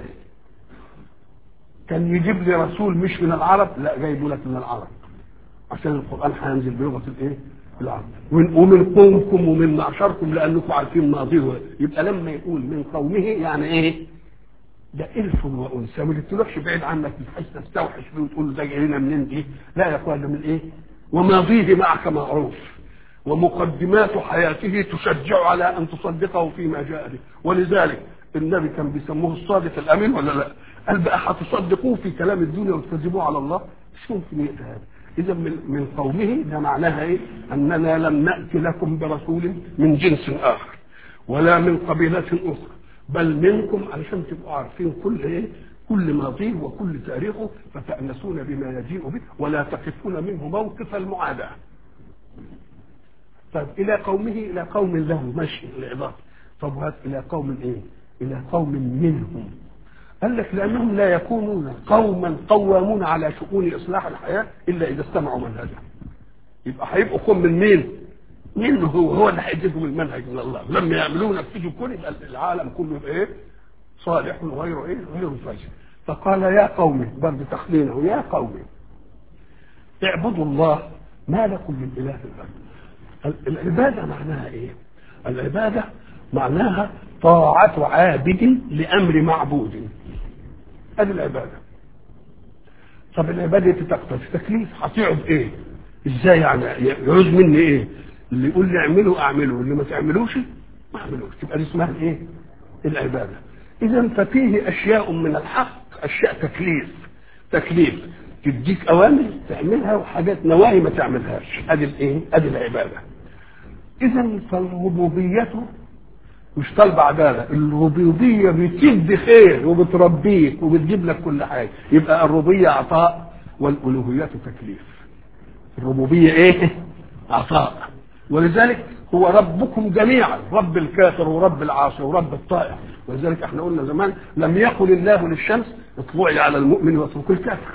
كان يجيب لي رسول مش من العرب لا جايبه لك من العرب عشان القران هينزل بلغه الايه العرب ومن قومكم ومن معشركم لانكم عارفين ماضيه يبقى لما يقول من قومه يعني ايه ده الف وانثى ما تروحش بعيد عنك بحيث تستوحش فيه وتقول ده جاي لنا منين دي لا يا اخوان ده من ايه وماضيه معك معروف ومقدمات حياته تشجع على ان تصدقه فيما جاء به ولذلك النبي كان بيسموه الصادق الامين ولا لا قال بقى هتصدقوه في كلام الدنيا وتكذبوه على الله مش ممكن يأتي هذا اذا من, من قومه ده معناها ايه اننا لم ناتي لكم برسول من جنس اخر ولا من قبيله اخرى بل منكم علشان تبقوا عارفين كل ايه كل ماضيه وكل تاريخه فتأنسون بما يجيء به ولا تقفون منه موقف المعاداه طيب الى قومه الى قوم له ماشي الاضافه طب هات الى قوم ايه الى قوم منهم قال لك لانهم لا يكونون قوما قوامون على شؤون اصلاح الحياه الا اذا استمعوا منهجه يبقى هيبقوا قوم من مين؟ منه هو هو اللي هيديهم المنهج من الله لما يعملوه نفذوا كل يبقى العالم كله يبقى ايه؟ صالح وغيره ايه؟ غير فاسد فقال يا قوم برضه تخلينه يا قوم اعبدوا الله ما لكم من اله غيره العباده معناها ايه؟ العباده معناها طاعة عابد لأمر معبود هذه العبادة طب العبادة تقتضي تكليف هطيعه بإيه؟ إزاي يعني يعوز مني إيه؟ اللي يقول لي اعمله أعمله واللي ما تعملوش ما أعملوش تبقى دي اسمها إيه؟ العبادة إذا ففيه أشياء من الحق أشياء تكليف تكليف تديك أوامر تعملها وحاجات نواهي ما تعملهاش أدي الإيه؟ أدي العبادة إذا فالربوبية مش طالبة عدالة الربوبية بتدي خير وبتربيك وبتجيب لك كل حاجة يبقى الربوبية عطاء والألوهية تكليف الربوبية ايه عطاء ولذلك هو ربكم جميعا رب الكافر ورب العاصي ورب الطائع ولذلك احنا قلنا زمان لم يقل الله للشمس اطلعي على المؤمن واترك الكافر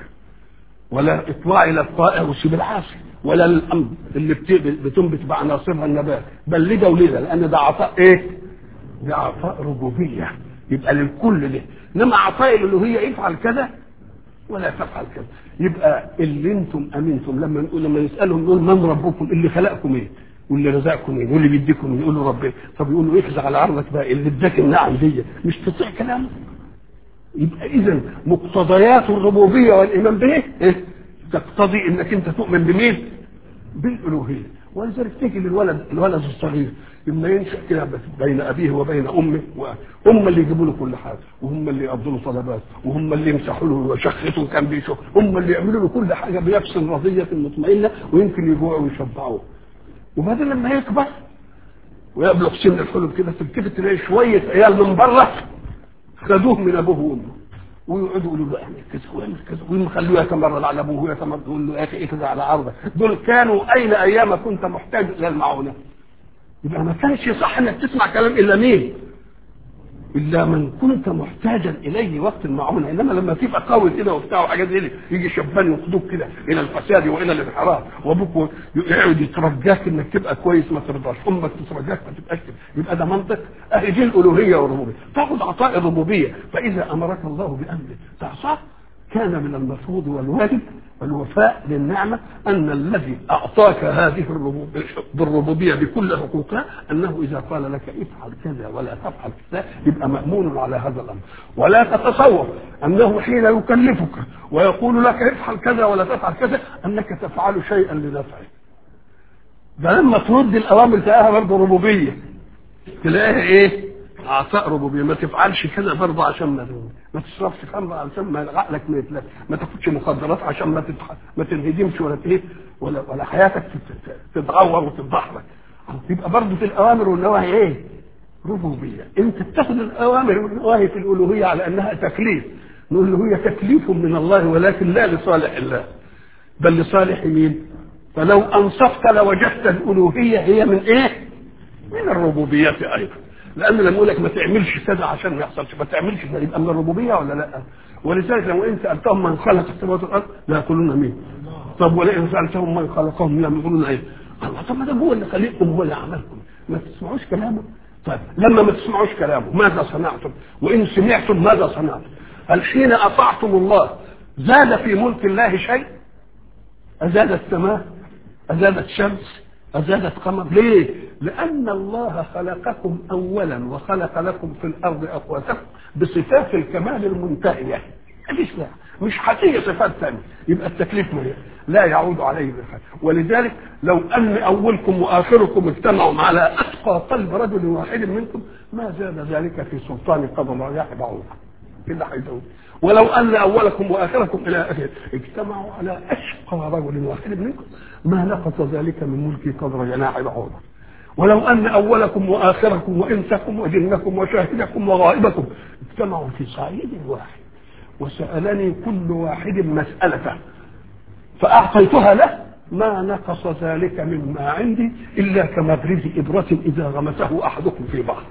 ولا اطلعي الى الطائع وسيب العاصي ولا الامر اللي بتنبت بعناصرها النبات بل لده ولده لان ده عطاء ايه؟ ده عطاء ربوبيه يبقى للكل ده انما عطاء الالوهيه افعل كذا ولا تفعل كذا يبقى اللي انتم امنتم لما نقول لما نسالهم نقول من ربكم اللي خلقكم ايه؟ واللي رزقكم ايه؟ واللي بيديكم ايه؟ يقولوا ربنا طب يقولوا اخزع على عرضك بقى اللي اداك النعم دي مش تطيع كلامه يبقى اذا مقتضيات الربوبيه والايمان به إيه؟ تقتضي انك انت تؤمن بمين؟ بالالوهيه ولذلك تيجي للولد الولد الصغير لما ينشا كده بين ابيه وبين امه هم اللي يجيبوا له كل حاجه وهم اللي يقضوا له طلبات وهم اللي يمسحوا له وشخته كان بيشوف هم اللي يعملوا له كل حاجه بنفس رضيه مطمئنه ويمكن يجوعوا ويشبعوه وبعدين لما يكبر ويبلغ سن الحلم كده تلتفت تلاقي شويه عيال من بره خدوه من ابوه وامه ويقعدوا يقولوا له اعمل كذا واعمل كذا ويخلوه يتمرد على ابوه ويتمرد يقول له يا اخي كذا على عرضك دول كانوا اين ايام كنت محتاج الى المعونه يبقى ما كانش يصح انك تسمع كلام الا مين؟ الا من كنت محتاجا اليه وقت المعونه انما لما تبقى قوي كده وبتاع وحاجات زي دي يجي شبان ياخدوك كده الى الفساد والى الانحراف وابوك يقعد يترجاك انك تبقى كويس ما ترضاش امك تترجاك ما تبقاش كده يبقى ده منطق اهي دي الالوهيه والربوبيه تاخذ عطاء الربوبيه فاذا امرك الله بامر تعصاه كان من المفروض والواجب الوفاء للنعمة أن الذي أعطاك هذه الربوبية بالربوبية بكل حقوقها أنه إذا قال لك افعل كذا ولا تفعل كذا يبقى مأمون على هذا الأمر ولا تتصور أنه حين يكلفك ويقول لك افعل كذا ولا تفعل كذا أنك تفعل شيئا لنفعه ده لما ترد الأوامر تلاقيها برضه ربوبية تلاقيها إيه؟ عطاء ربوبيه ما تفعلش كذا برضه عشان ما ما تشربش خمر عشان ما عقلك ما يتلف ما تاخدش مخدرات عشان ما تتح... ما تنهدمش ولا ايه ولا ولا حياتك تتغور وتتدحرج يبقى برضه في الاوامر والنواهي ايه؟ ربوبيه انت بتاخد الاوامر والنواهي في الالوهيه على انها تكليف نقول له هي تكليف من الله ولكن لا لصالح الله بل لصالح مين؟ فلو انصفت لوجدت الالوهيه هي من ايه؟ من الربوبيه ايضا لان لما يقول لك ما تعملش كذا عشان ما يحصلش ما تعملش كذا يبقى من الربوبيه ولا لا؟ ولذلك لو انت سالتهم من خلق السماوات والارض لا يقولون مين؟ طب ولئن سالتهم من خلقهم لا يقولون ايه؟ الله طب ما ده هو اللي خلقكم هو اللي عملكم ما تسمعوش كلامه طيب لما ما تسمعوش كلامه ماذا صنعتم؟ وان سمعتم ماذا صنعتم؟ هل حين اطعتم الله زاد في ملك الله شيء؟ ازاد السماء؟ ازادت الشمس؟ أزادت قمر ليه؟ لأن الله خلقكم أولا وخلق لكم في الأرض أقواتكم بصفات الكمال المنتهية مفيش مش هتيجي صفات ثانية يبقى التكليف ما لا يعود عليه بخير ولذلك لو أن أولكم وآخركم اجتمعوا على أتقى قلب رجل واحد منكم ما زاد ذلك في سلطان قدم الرياح بعوضة كده هيزود ولو ان اولكم واخركم الى اخره اجتمعوا على اشقى رجل واحد منكم ما نقص ذلك من ملكي قدر جناح بعوضه ولو ان اولكم واخركم وانسكم وجنكم وشاهدكم وغائبكم اجتمعوا في صعيد واحد وسالني كل واحد مسالته فاعطيتها له ما نقص ذلك مما عندي الا كمبرز ابره اذا غمسه احدكم في بحر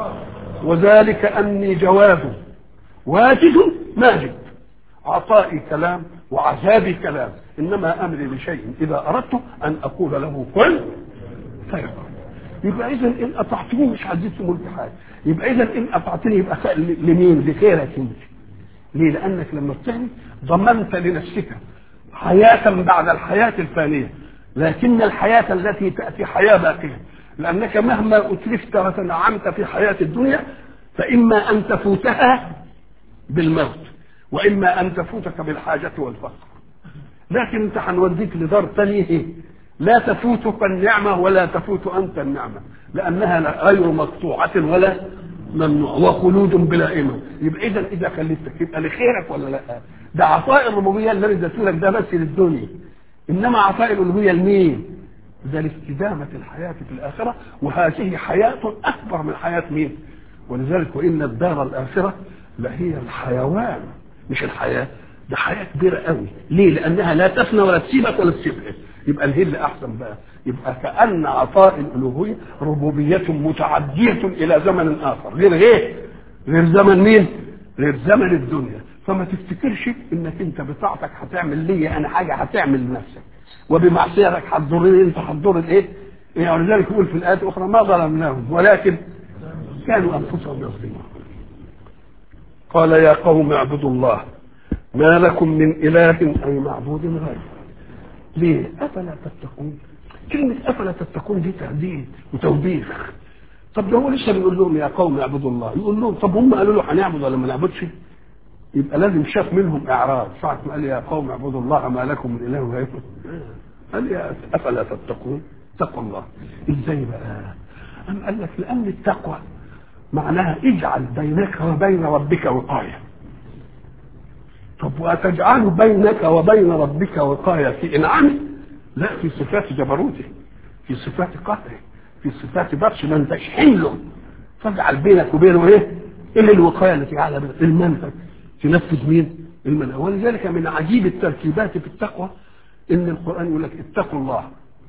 وذلك اني جواد واجد ماجد عطائي كلام وعذابي كلام انما امري لشيء اذا اردت ان اقول له كن فيكون يبقى اذا ان اطعتني مش عزيزتم التحاد يبقى اذا ان اطعتني يبقى خ- لمين لخيرك انت ليه لانك لما تعني ضمنت لنفسك حياه بعد الحياه الفانيه لكن الحياه التي تاتي حياه باقيه لانك مهما اتلفت وتنعمت في حياه الدنيا فاما ان تفوتها بالموت واما ان تفوتك بالحاجه والفقر لكن انت هنوديك لدار تانية لا تفوتك النعمة ولا تفوت أنت النعمة لأنها لا- غير مقطوعة ولا ممنوع وخلود بلا إمام يبقى إذا إذا خليتك يبقى لخيرك ولا لا ده عطاء الربوبية اللي اديته لك ده بس للدنيا إنما عطاء الألوهية لمين؟ ده لاستدامة الحياة في الآخرة وهذه حياة أكبر من حياة مين؟ ولذلك وإن الدار الآخرة لهي الحيوان مش الحياة ده حياة كبيرة قوي ليه لأنها لا تفنى ولا تسيبك ولا تسيبك يبقى الهل أحسن بقى يبقى كأن عطاء الألوهية ربوبية متعدية إلى زمن آخر غير إيه غير زمن مين غير زمن الدنيا فما تفتكرش انك انت بطاعتك هتعمل لي انا حاجه هتعمل لنفسك وبمعصيتك هتضرني انت هتضر الايه؟ يعني ولذلك يقول في الايات الاخرى ما ظلمناهم ولكن كانوا انفسهم يظلمون قال يا قوم اعبدوا الله ما لكم من اله اي معبود غيره ليه افلا تتقون كلمه افلا تتقون دي تهديد وتوبيخ طب ده هو لسه بيقول لهم يا قوم اعبدوا الله يقول لهم طب هم قالوا له هنعبد ولا ما نعبدش يبقى لازم شاف منهم اعراض ساعه ما قال يا قوم اعبدوا الله ما لكم من اله غيره قال يا افلا تتقون اتقوا الله ازاي بقى أم قال لك لان التقوى معناها اجعل بينك وبين ربك وقايه طب وتجعل بينك وبين ربك وقايه في انعامه لا في صفات جبروته في صفات قهره في صفات بطش ما انتش حمله فاجعل بينك وبينه ايه؟ ايه الوقايه التي جعلها بينك؟ المنهج تنفذ مين؟ المنهج ولذلك من عجيب التركيبات في التقوى ان القران يقول لك اتقوا الله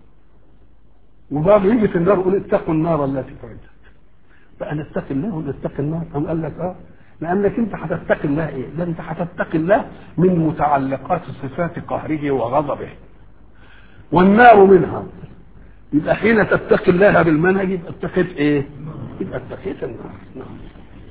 وبعض يجي في النار يقول اتقوا النار التي تعدت بقى نتقي الله ولا نتقي النار؟ قام قال لك اه لانك انت هتتقي الله ايه؟ ده انت هتتقي الله من متعلقات صفات قهره وغضبه والنار منها يبقى حين تتقي الله بالمنهج يبقى اتقيت ايه؟ يبقى اتقيت النار نعم